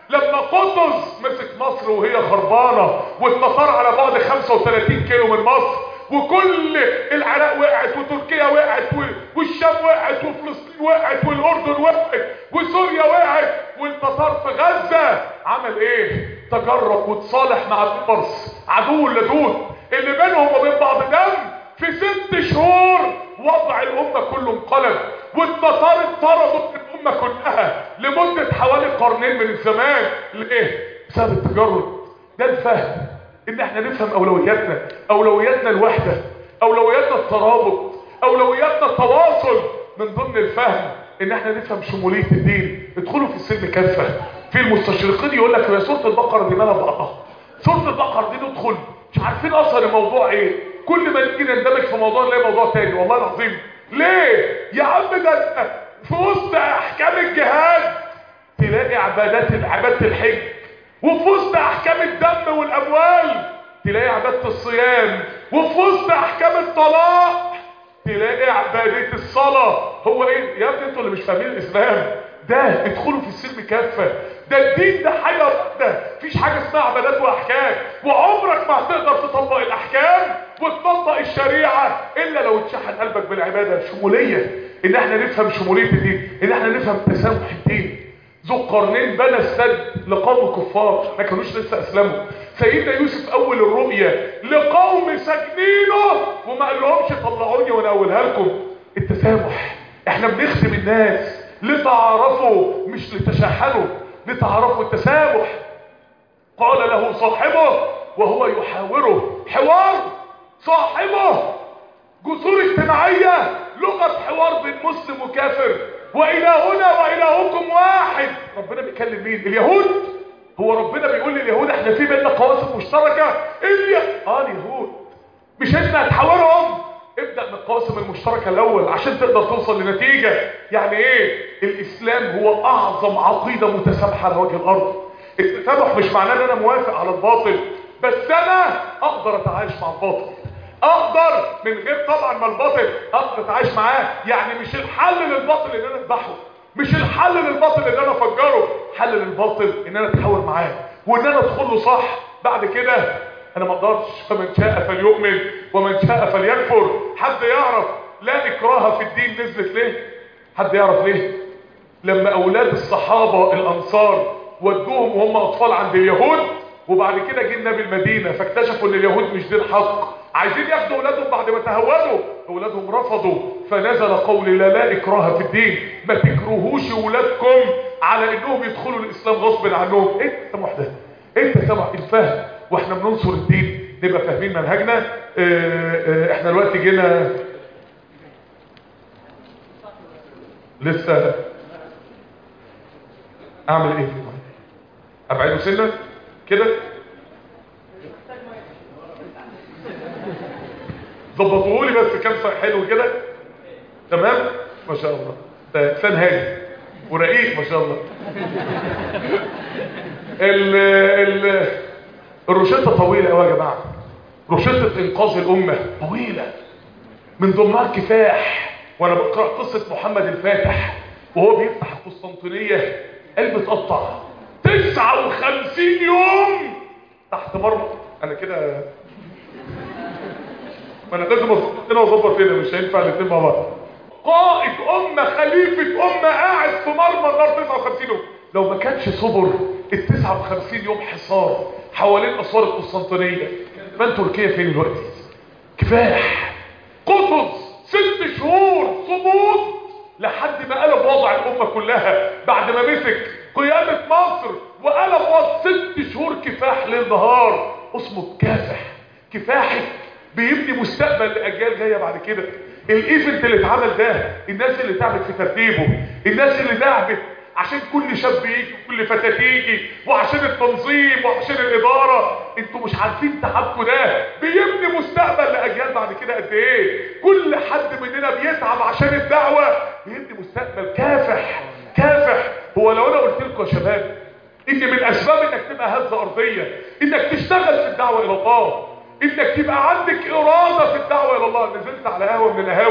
لما قطز مسك مصر وهي خربانه والتتار على بعد 35 كيلو من مصر وكل العراق وقعت وتركيا وقعت و- والشام وقعت وفلسطين وقعت والاردن وقعت وسوريا وقعت والتتار في غزه عمل ايه تجرب وتصالح مع الفرس عدو اللدود اللي بينهم وبين بعض دم في ست شهور وضع الامه كله انقلب والتتار اتطردوا من الامه كلها لمده حوالي قرنين من الزمان ليه بسبب التجرد ده الفهم ان احنا نفهم اولوياتنا اولوياتنا الوحده اولوياتنا الترابط اولوياتنا التواصل من ضمن الفهم ان احنا نفهم شموليه الدين ادخلوا في السلم كافه في المستشرقين يقول لك هي سوره البقره دي مالها بعضها سوره البقره دي ندخل مش عارفين اصلا الموضوع ايه كل ما نيجي نندمج في موضوع نلاقي موضوع تاني والله العظيم ليه يا عم ده أنت في وسط احكام الجهاد تلاقي عبادات عباده الحج وفي وسط احكام الدم والاموال تلاقي عباده الصيام وفي وسط احكام الطلاق تلاقي عبادة الصلاة هو ايه يا ابني انتوا اللي مش فاهمين الاسلام ده ادخلوا في السلم كافة ده الدين ده حاجة واحدة مفيش حاجة اسمها عبادات واحكام وعمرك ما هتقدر تطبق الاحكام وتطبق الشريعة الا لو اتشحن قلبك بالعبادة شمولية ان احنا نفهم شمولية الدين ان احنا نفهم تسامح الدين ذو القرنين بنى السد لقوم كفار ما كانوش لسه اسلموا سيدنا يوسف اول الرؤيا لقوم ساجنينه وما قال لهمش طلعوني وانا اقولها لكم التسامح احنا بنخدم الناس لتعرفوا مش لتشحنوا لتعرفوا التسامح قال له صاحبه وهو يحاوره حوار صاحبه جسور اجتماعية لغة حوار بين مسلم وكافر وإلهنا وإلهكم واحد ربنا بيكلم مين اليهود هو ربنا بيقول لليهود احنا في بيننا قواسم مشتركة اليا اه اليهود مش انت هتحاورهم ابدأ من القواسم المشتركة الاول عشان تقدر توصل لنتيجة يعني ايه الاسلام هو اعظم عقيدة متسامحة على وجه الارض التسامح مش معناه ان انا موافق على الباطل بس انا اقدر اتعايش مع الباطل اقدر من غير طبعا ما الباطل اقدر اتعايش معاه يعني مش الحل للباطل ان انا اذبحه مش الحل للباطل ان انا افجره حل للباطل ان انا اتحاور معاه وان انا ادخل له صح بعد كده انا ما اقدرش فمن شاء فليؤمن ومن شاء فليكفر حد يعرف لا اكراه في الدين نزلت ليه حد يعرف ليه لما اولاد الصحابة الانصار ودوهم وهم اطفال عند اليهود وبعد كده جه النبي المدينة فاكتشفوا ان اليهود مش دين حق عايزين ياخدوا اولادهم بعد ما تهودوا اولادهم رفضوا فنزل قول لا لا اكراه في الدين ما تكرهوش اولادكم على انهم يدخلوا الاسلام غصب عنهم ايه التسامح ده ايه التسامح الفهم واحنا بننصر الدين نبقى فاهمين منهجنا اه اه احنا دلوقتي جينا لسه اعمل ايه في الموضوع؟ ابعده سنه كده ظبطوه لي بس كام صح حلو كده تمام ما شاء الله ده انسان هادي ورقيق ما شاء الله ال ال الروشته طويله قوي يا جماعه روشته انقاذ الامه طويله من ضمنها الكفاح وانا بقرا قصه محمد الفاتح وهو بيفتح القسطنطينيه قلبي اتقطع 59 يوم تحت مرمى انا كده ما انا لازم اظبط هنا واظبط هنا مش هينفع الاثنين مع بعض قائد امه خليفه امه قاعد في مرمى النار 59 يوم لو ما كانش صبر ال 59 يوم حصار حوالين اسوار القسطنطينيه كان تركيا فين دلوقتي كفاح قطز ست شهور صمود لحد ما قلب وضع الامه كلها بعد ما مسك قياده مصر وقلب وضع ست شهور كفاح ليل نهار اصمت كافح كفاحك بيبني مستقبل لاجيال جايه بعد كده الايفنت اللي اتعمل ده الناس اللي تعبت في ترتيبه الناس اللي تعبت عشان كل شاب يجي وكل فتاة تيجي وعشان التنظيم وعشان الإدارة انتوا مش عارفين تعبكم ده بيبني مستقبل لأجيال بعد كده قد ايه كل حد مننا بيتعب عشان الدعوة بيبني مستقبل كافح كافح هو لو انا قلت لكم يا شباب ان من اسباب انك تبقى هزة ارضية انك تشتغل في الدعوة الى الله انك تبقى عندك ارادة في الدعوة الى الله نزلت على قهوة من القهاوي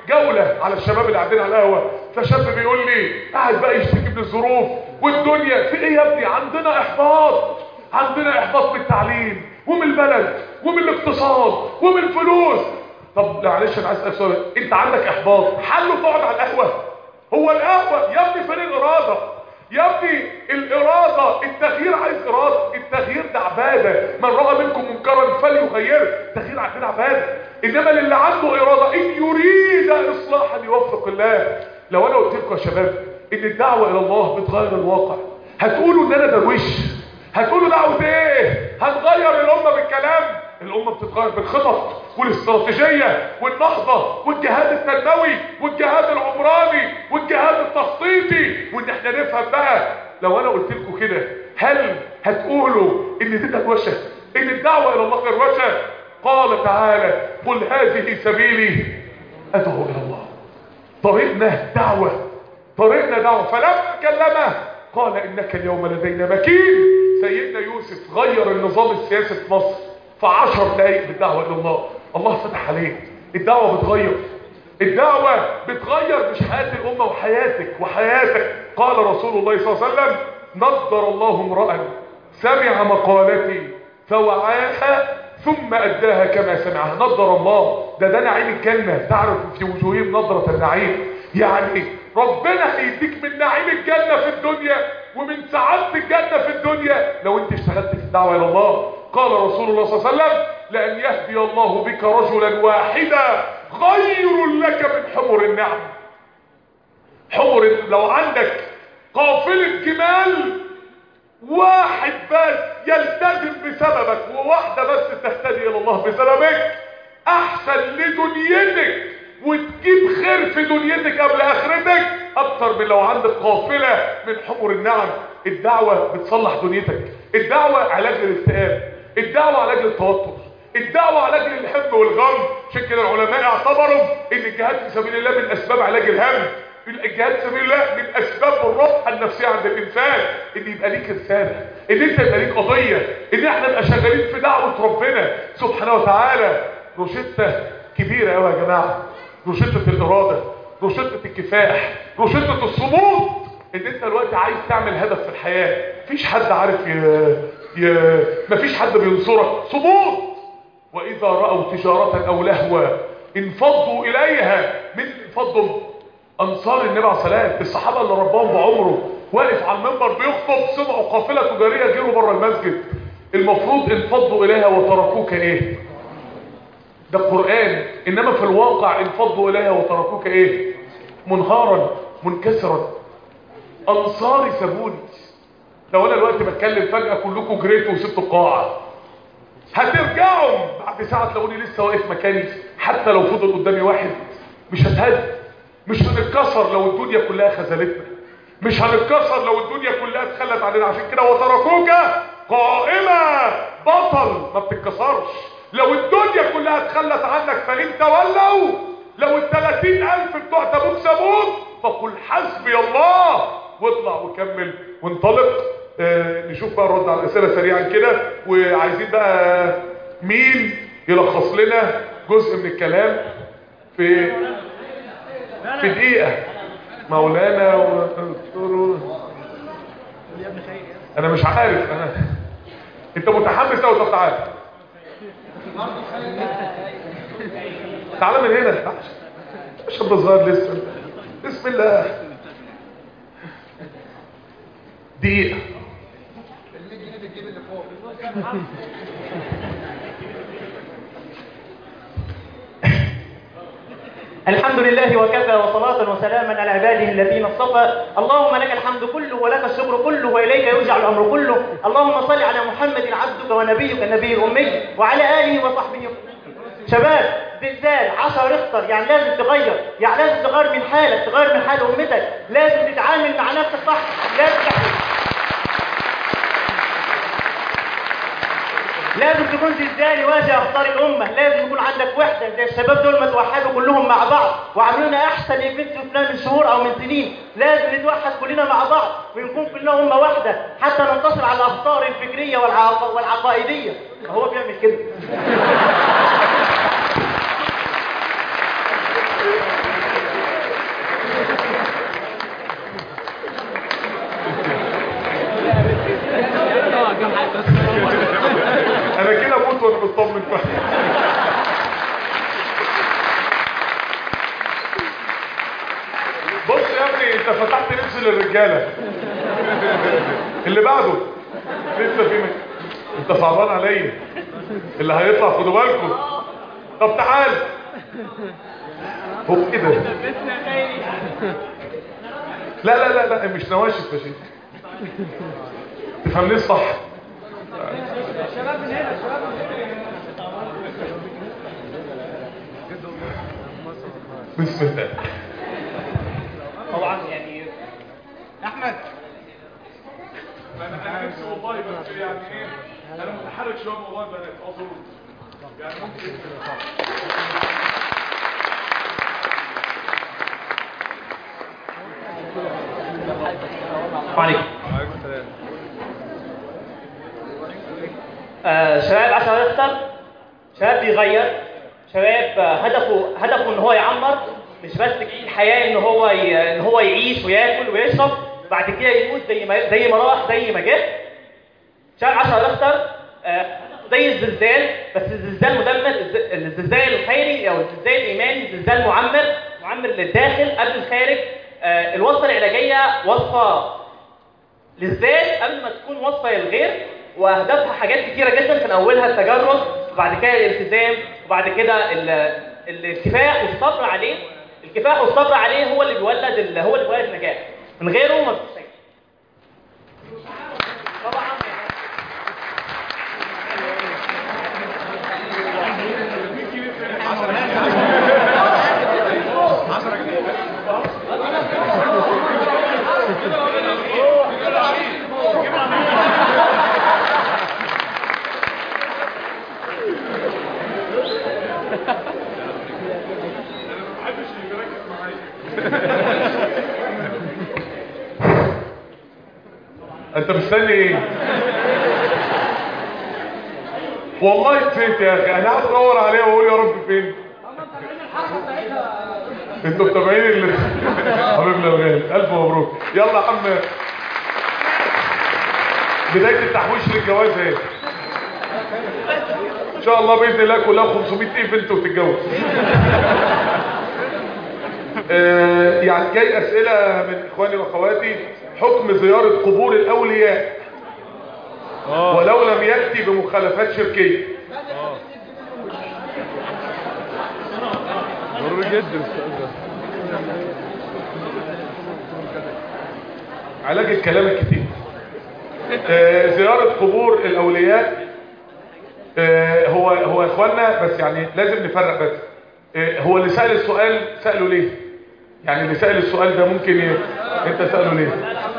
جولة على الشباب اللي قاعدين على القهوة فشاب بيقول لي قاعد بقى يشتكي من الظروف والدنيا في ايه يا ابني عندنا احباط عندنا احباط من التعليم ومن البلد ومن الاقتصاد ومن الفلوس طب معلش انا عايز اسالك سؤال انت عندك احباط حله تقعد على القهوه هو القهوه يا ابني فين الاراده يا ابني الاراده التغيير عايز اراده التغيير ده عباده من راى منكم منكرا فليغيره التغيير عندنا عباده انما للي عنده اراده ان يريد اصلاحا يوفق الله لو انا قلت لكم يا شباب ان الدعوه الى الله بتغير الواقع هتقولوا ان انا درويش هتقولوا دعوه ايه هنغير الامه بالكلام الامه بتتغير بالخطط والاستراتيجيه والنهضه والجهاد التنموي والجهاد العمراني والجهاد التخطيطي وان احنا نفهم بقى لو انا قلت لكم كده هل هتقولوا ان دي دروشه ان الدعوه الى الله دروشه قال تعالى قل هذه سبيلي ادعو الى الله طريقنا دعوه طريقنا دعوه فلما كلمه قال انك اليوم لدينا مكين سيدنا يوسف غير النظام السياسي في مصر في عشر دقايق بالدعوة إلى الله الله فتح عليه الدعوة بتغير الدعوة بتغير مش حياة الأمة وحياتك وحياتك قال رسول الله صلى الله عليه وسلم نضر الله امرأ سمع مقالتي فوعاها ثم أداها كما سمعها نضر الله ده ده نعيم الجنة تعرف في وجوههم نضرة النعيم يعني ربنا هيديك من نعيم الجنة في الدنيا ومن سعادة الجنة في الدنيا لو انت اشتغلت في الدعوة الى الله قال رسول الله صلى الله عليه وسلم لأن يهدي الله بك رجلا واحدا خير لك من حمر النعم حمر لو عندك قافلة جمال واحد بس يلتزم بسببك وواحدة بس تهتدي إلى الله بسببك أحسن لدنيتك وتجيب خير في دنيتك قبل آخرتك أكتر من لو عندك قافلة من حمر النعم الدعوة بتصلح دنيتك الدعوة علاج للاكتئاب الدعوة علاج للتوتر الدعوة علاج للهم والغم عشان كده العلماء اعتبروا ان الجهاد في سبيل الله من اسباب علاج الهم الجهاد في سبيل الله من اسباب الراحه النفسيه عند الانسان ان يبقى ليك رساله ان انت يبقى ليك قضيه ان احنا نبقى شغالين في دعوه ربنا سبحانه وتعالى روشته كبيره قوي يا جماعه روشته الاراده روشته الكفاح روشته الصمود ان انت دلوقتي عايز تعمل هدف في الحياه مفيش حد عارف ي... ي... مفيش حد بينصرك صمود واذا راوا تجاره او لهوا انفضوا اليها من انفضوا انصار النبي عليه الصلاه الصحابه اللي رباهم بعمره واقف على المنبر بيخطب سمعوا قافله تجاريه جروا بره المسجد المفروض انفضوا اليها وتركوك ايه ده القران انما في الواقع انفضوا اليها وتركوك ايه منهارا منكسرا انصاري سابوني لو انا دلوقتي بتكلم فجاه كلكم جريتوا وسبتوا القاعه هترجعوا بعد ساعه تلاقوني لسه واقف مكاني حتى لو فضل قدامي واحد مش هتهد مش هنتكسر لو الدنيا كلها خذلتنا مش هنتكسر لو الدنيا كلها اتخلت علينا عشان كده وتركوك قائمة بطل ما بتتكسرش لو الدنيا كلها اتخلت عنك فإن تولوا لو الثلاثين ألف بتوع تبوك سابوك فقل حسبي الله واطلع وكمل وانطلق آه نشوف بقى الرد على الأسئلة سريعا كده وعايزين بقى مين يلخص لنا جزء من الكلام في في دقيقة مولانا ودكتور انا مش عارف انا انت متحمس قوي طب تعالى تعالى من هنا شاب صغير لسه بسم الله دقيقة الحمد لله وكفى وصلاة وسلاما على عباده الذين اصطفى اللهم لك الحمد كله ولك الشكر كله وإليك يرجع الأمر كله اللهم صل على محمد عبدك ونبيك النبي الأمي وعلى آله وصحبه شباب زلزال عشر ريختر يعني لازم تغير يعني لازم تغير من حالك تغير من حال أمتك لازم تتعامل مع نفسك صح لازم تحكي. لازم تكون زلزال يواجه اخطار الامه لازم يكون عندك وحده زي الشباب دول ما توحدوا كلهم مع بعض وعملوا لنا احسن ايفنت شفناه من شهور او من سنين لازم نتوحد كلنا مع بعض ونكون كلنا امه واحده حتى ننتصر على الاخطار الفكريه والعق... والعقائديه هو بيعمل كده انت فتحت نفس للرجاله اللي بعده لسه في من... انت صعبان عليا اللي هيطلع خدوا بالكم طب تعال هو كده لا لا لا لا مش نواشف يا شيخ تفهمني الصح بسم الله طبعا يعني احمد انا نفسي والله بس يعني ايه انا متحرك شويه موضوع البنات اظن يعني ممكن عليكم آه شباب عشان يختار شباب بيغير شباب آه، هدفه هدفه ان هو يعمر مش بس تجي الحياه ان هو ي... ان هو يعيش وياكل ويشرب بعد كده يموت زي ما زي ما راح زي ما جه شباب عشان يختار آه زي الزلزال بس الزلزال مدمر الز- الزلزال الخيري او الزلزال الايماني زلزال معمر معمر للداخل قبل الخارج آه الوصفه العلاجيه وصفه للذات قبل ما تكون وصفه للغير واهدافها حاجات كتيره جدا كان اولها التجرد وبعد كده الالتزام وبعد كده ال- الكفاح والصبر عليه الكفاح والصبر عليه هو اللي بيولد ال- هو اللي بيولد النجاح من غيره ما فيش نجاح طبعا انت مستني ايه والله نسيت يا اخي انا قاعد ادور عليه واقول يا رب فين انتوا متابعين اللي حبيبنا الغالي الف مبروك يلا يا عم بدايه التحويش للجواز اهي ان شاء الله باذن الله كلها 500 ايفنت وتتجوز آه، يعني جاي اسئله من اخواني واخواتي حكم زياره قبور الاولياء ولو لم ياتي بمخالفات شركيه ضروري جدا السؤال ده علاج الكلام الكتير آه، زيارة قبور الأولياء آه، هو هو يا اخوانا بس يعني لازم نفرق بس آه، هو اللي سأل السؤال سأله ليه يعني اللي سأل السؤال ده ممكن ي... انت سأله ليه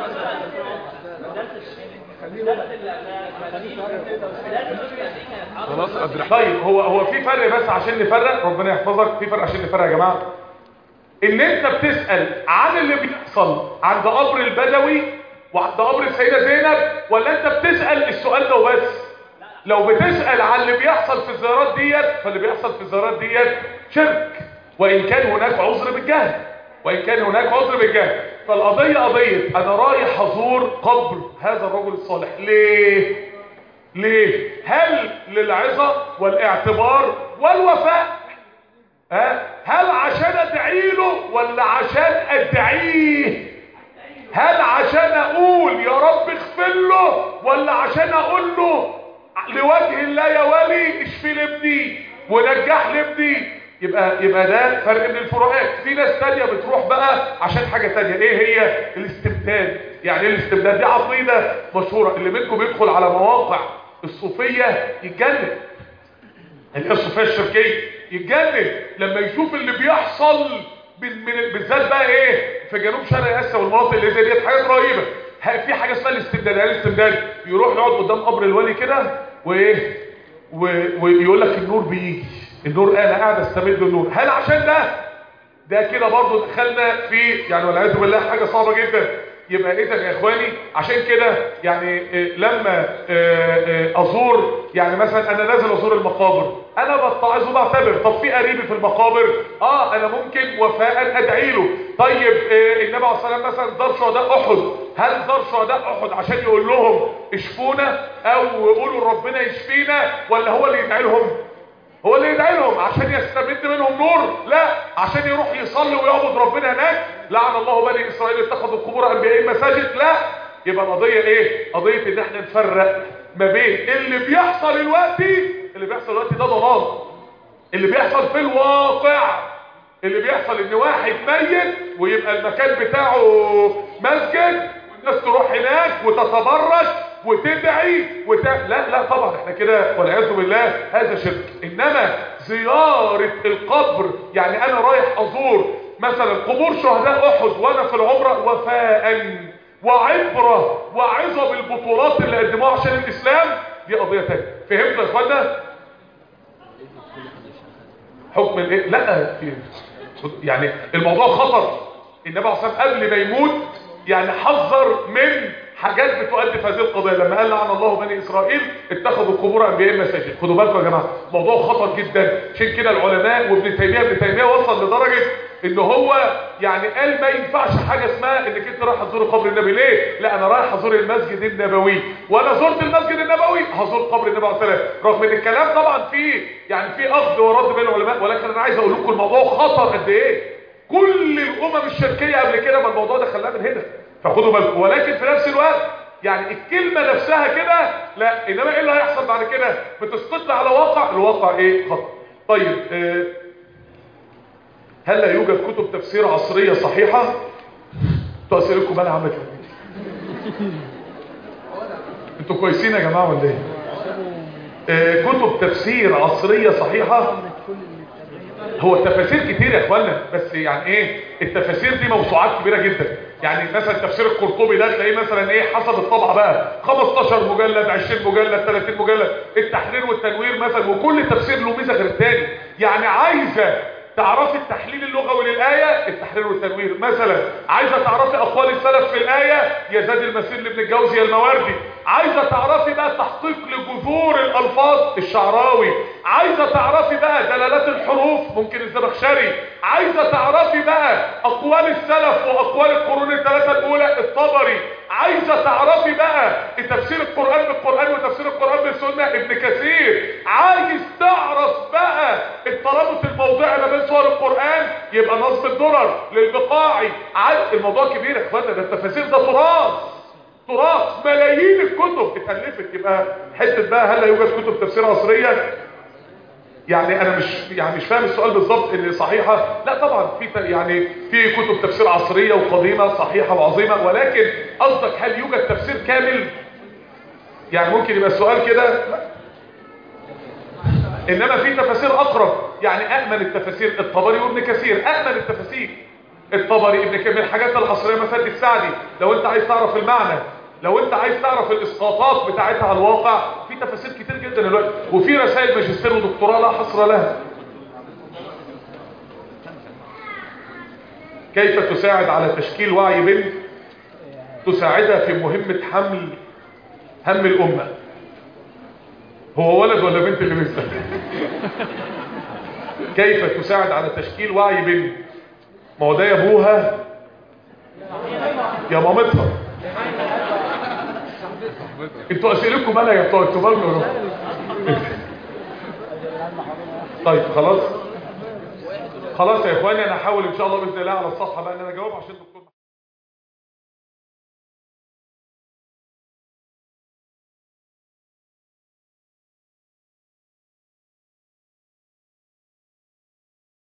خلاص أدرك طيب هو هو في فرق بس عشان نفرق ربنا يحفظك في فرق عشان نفرق يا جماعه ان انت بتسال عن اللي بيحصل عند قبر البدوي وعند قبر السيده زينب ولا انت بتسال السؤال ده وبس لو بتسال عن اللي بيحصل في الزيارات ديت فاللي بيحصل في الزيارات ديت شرك وان كان هناك عذر بالجهل وان كان هناك عذر بالجهل فالقضيه قضيه انا رايح ازور قبر هذا الرجل الصالح ليه ليه هل للعظة والاعتبار والوفاء ها؟ هل عشان ادعي له ولا عشان ادعيه هل عشان اقول يا رب اغفر له ولا عشان اقول له لوجه الله يا ولي اشفي لابني ونجح لابني يبقى يبقى ده فرق من الفروقات في ناس تانية بتروح بقى عشان حاجة تانية ايه هي الاستبداد يعني ايه الاستبداد دي عقيدة مشهورة اللي منكم يدخل على مواقع الصوفية يتجنن اللي هي الصوفية الشركية يتجنن لما يشوف اللي بيحصل من من بالذات بقى ايه في جنوب شرق اسيا والمناطق اللي زي ديت حاجات رهيبه ه- في حاجه اسمها الاستبداد يعني الاستبداد يروح يقعد قدام قبر الولي كده وايه و- ويقول لك النور بيجي النور انا قاعد استمد النور هل عشان ده ده كده برضو دخلنا في يعني والعياذ بالله حاجه صعبه جدا يبقى اذا يا اخواني عشان كده يعني إيه، لما إيه، إيه، ازور يعني مثلا انا نازل ازور المقابر انا بتعظ وبعتبر طب في قريبي في المقابر اه انا ممكن وفاء ادعي له طيب إيه، النبي عليه الصلاه والسلام مثلا زار شهداء احد هل زار شهداء احد عشان يقول لهم اشفونا او يقولوا ربنا يشفينا ولا هو اللي يدعي لهم هو اللي يدعي لهم عشان يستمد منهم نور لا عشان يروح يصلي ويعبد ربنا هناك لعن الله بني اسرائيل اتخذوا قبور انبيائهم مساجد لا يبقى القضيه ايه قضيه ان احنا نفرق ما بين اللي بيحصل دلوقتي اللي بيحصل دلوقتي ده ضلال اللي بيحصل في الواقع اللي بيحصل ان واحد ميت ويبقى المكان بتاعه مسجد والناس تروح هناك وتتبرج وتدعي وت... لا لا طبعا احنا كده والعياذ بالله هذا شرك انما زيارة القبر يعني انا رايح ازور مثلا قبور شهداء احد وانا في العمرة وفاء وعبرة وعظة بالبطولات اللي قدموها عشان الاسلام دي قضية تانية فهمتوا يا اخوانا حكم الايه لا في يعني الموضوع خطر النبي عليه الصلاه والسلام قبل ما يموت يعني حذر من حاجات بتؤدي في هذه القضيه لما قال لعن الله بني اسرائيل اتخذوا قبور انبيائهم مساجد خدوا بالكم يا جماعه موضوع خطر جدا عشان كده العلماء وابن تيميه ابن تيميه وصل لدرجه ان هو يعني قال ما ينفعش حاجه اسمها انك انت رايح تزور قبر النبي ليه لا انا رايح ازور المسجد النبوي وانا زرت المسجد النبوي هزور قبر النبي عليه الصلاه والسلام رغم ان الكلام طبعا فيه يعني فيه اخذ ورد بين العلماء ولكن انا عايز اقول لكم الموضوع خطر قد ايه كل الامم الشركيه قبل كده ما الموضوع ده خلاها من هنا فخدوا بالكم ولكن في نفس الوقت يعني الكلمه نفسها كده لا انما ايه اللي هيحصل بعد كده بتسقط على واقع الواقع ايه خطر طيب آه هل لا يوجد كتب تفسير عصريه صحيحه تؤثركم انا عملت انتوا كويسين يا جماعه ولا ايه آه كتب تفسير عصريه صحيحه هو التفاسير كتير يا اخوانا بس يعني ايه التفاسير دي موسوعات كبيره جدا يعني مثلا تفسير القرطبي ده تلاقيه مثلا ايه حسب الطبعه بقى 15 مجلد 20 مجلد 30 مجلد التحرير والتنوير مثلا وكل تفسير له ميزه غير الثاني يعني عايزه تعرفي التحليل اللغوي للآية التحرير والتنوير مثلا عايزة تعرفي أقوال السلف في الآية يا زاد المسير لابن الجوزي المواردي عايزة تعرفي بقى تحقيق لجذور الألفاظ الشعراوي عايزة تعرفي بقى دلالات الحروف ممكن الزمخشري عايزة تعرفي بقى أقوال السلف وأقوال القرون الثلاثة الأولى الطبري عايزة تعرفي بقى تفسير القرآن بالقرآن وتفسير القرآن بالسنة ابن كثير عايز تعرف بقى الترابط الموضعي ما بين سور القرآن يبقى نصب الدرر للبقاعي عايز الموضوع كبير يا اخوانا ده التفاسير ده تراث تراث ملايين الكتب اتألفت يبقى حتة بقى هل لا يوجد كتب تفسير عصرية يعني انا مش يعني مش فاهم السؤال بالظبط اللي صحيحه لا طبعا في يعني في كتب تفسير عصريه وقديمه صحيحه وعظيمه ولكن قصدك هل يوجد تفسير كامل يعني ممكن يبقى السؤال كده لا. انما في تفاسير اقرب يعني امن التفاسير الطبري وابن كثير امن التفاسير الطبري ابن كثير من الحاجات العصريه مثلا السعدي لو انت عايز تعرف المعنى لو انت عايز تعرف الاسقاطات بتاعتها على الواقع في تفاسير كتير جدا دلوقتي وفي رسائل ماجستير ودكتوراه لا حصر لها كيف تساعد على تشكيل وعي بنت تساعدها في مهمة حمل هم الأمة هو ولد ولا بنت اللي بيسأل كيف تساعد على تشكيل وعي بنت ما هو ده يا ابوها يا مامتها انتوا اسئلتكم مالها يا بتوع انتوا مالكم طيب خلاص خلاص يا اخواني انا هحاول ان شاء الله باذن الله على الصفحه بقى ان انا اجاوب عشان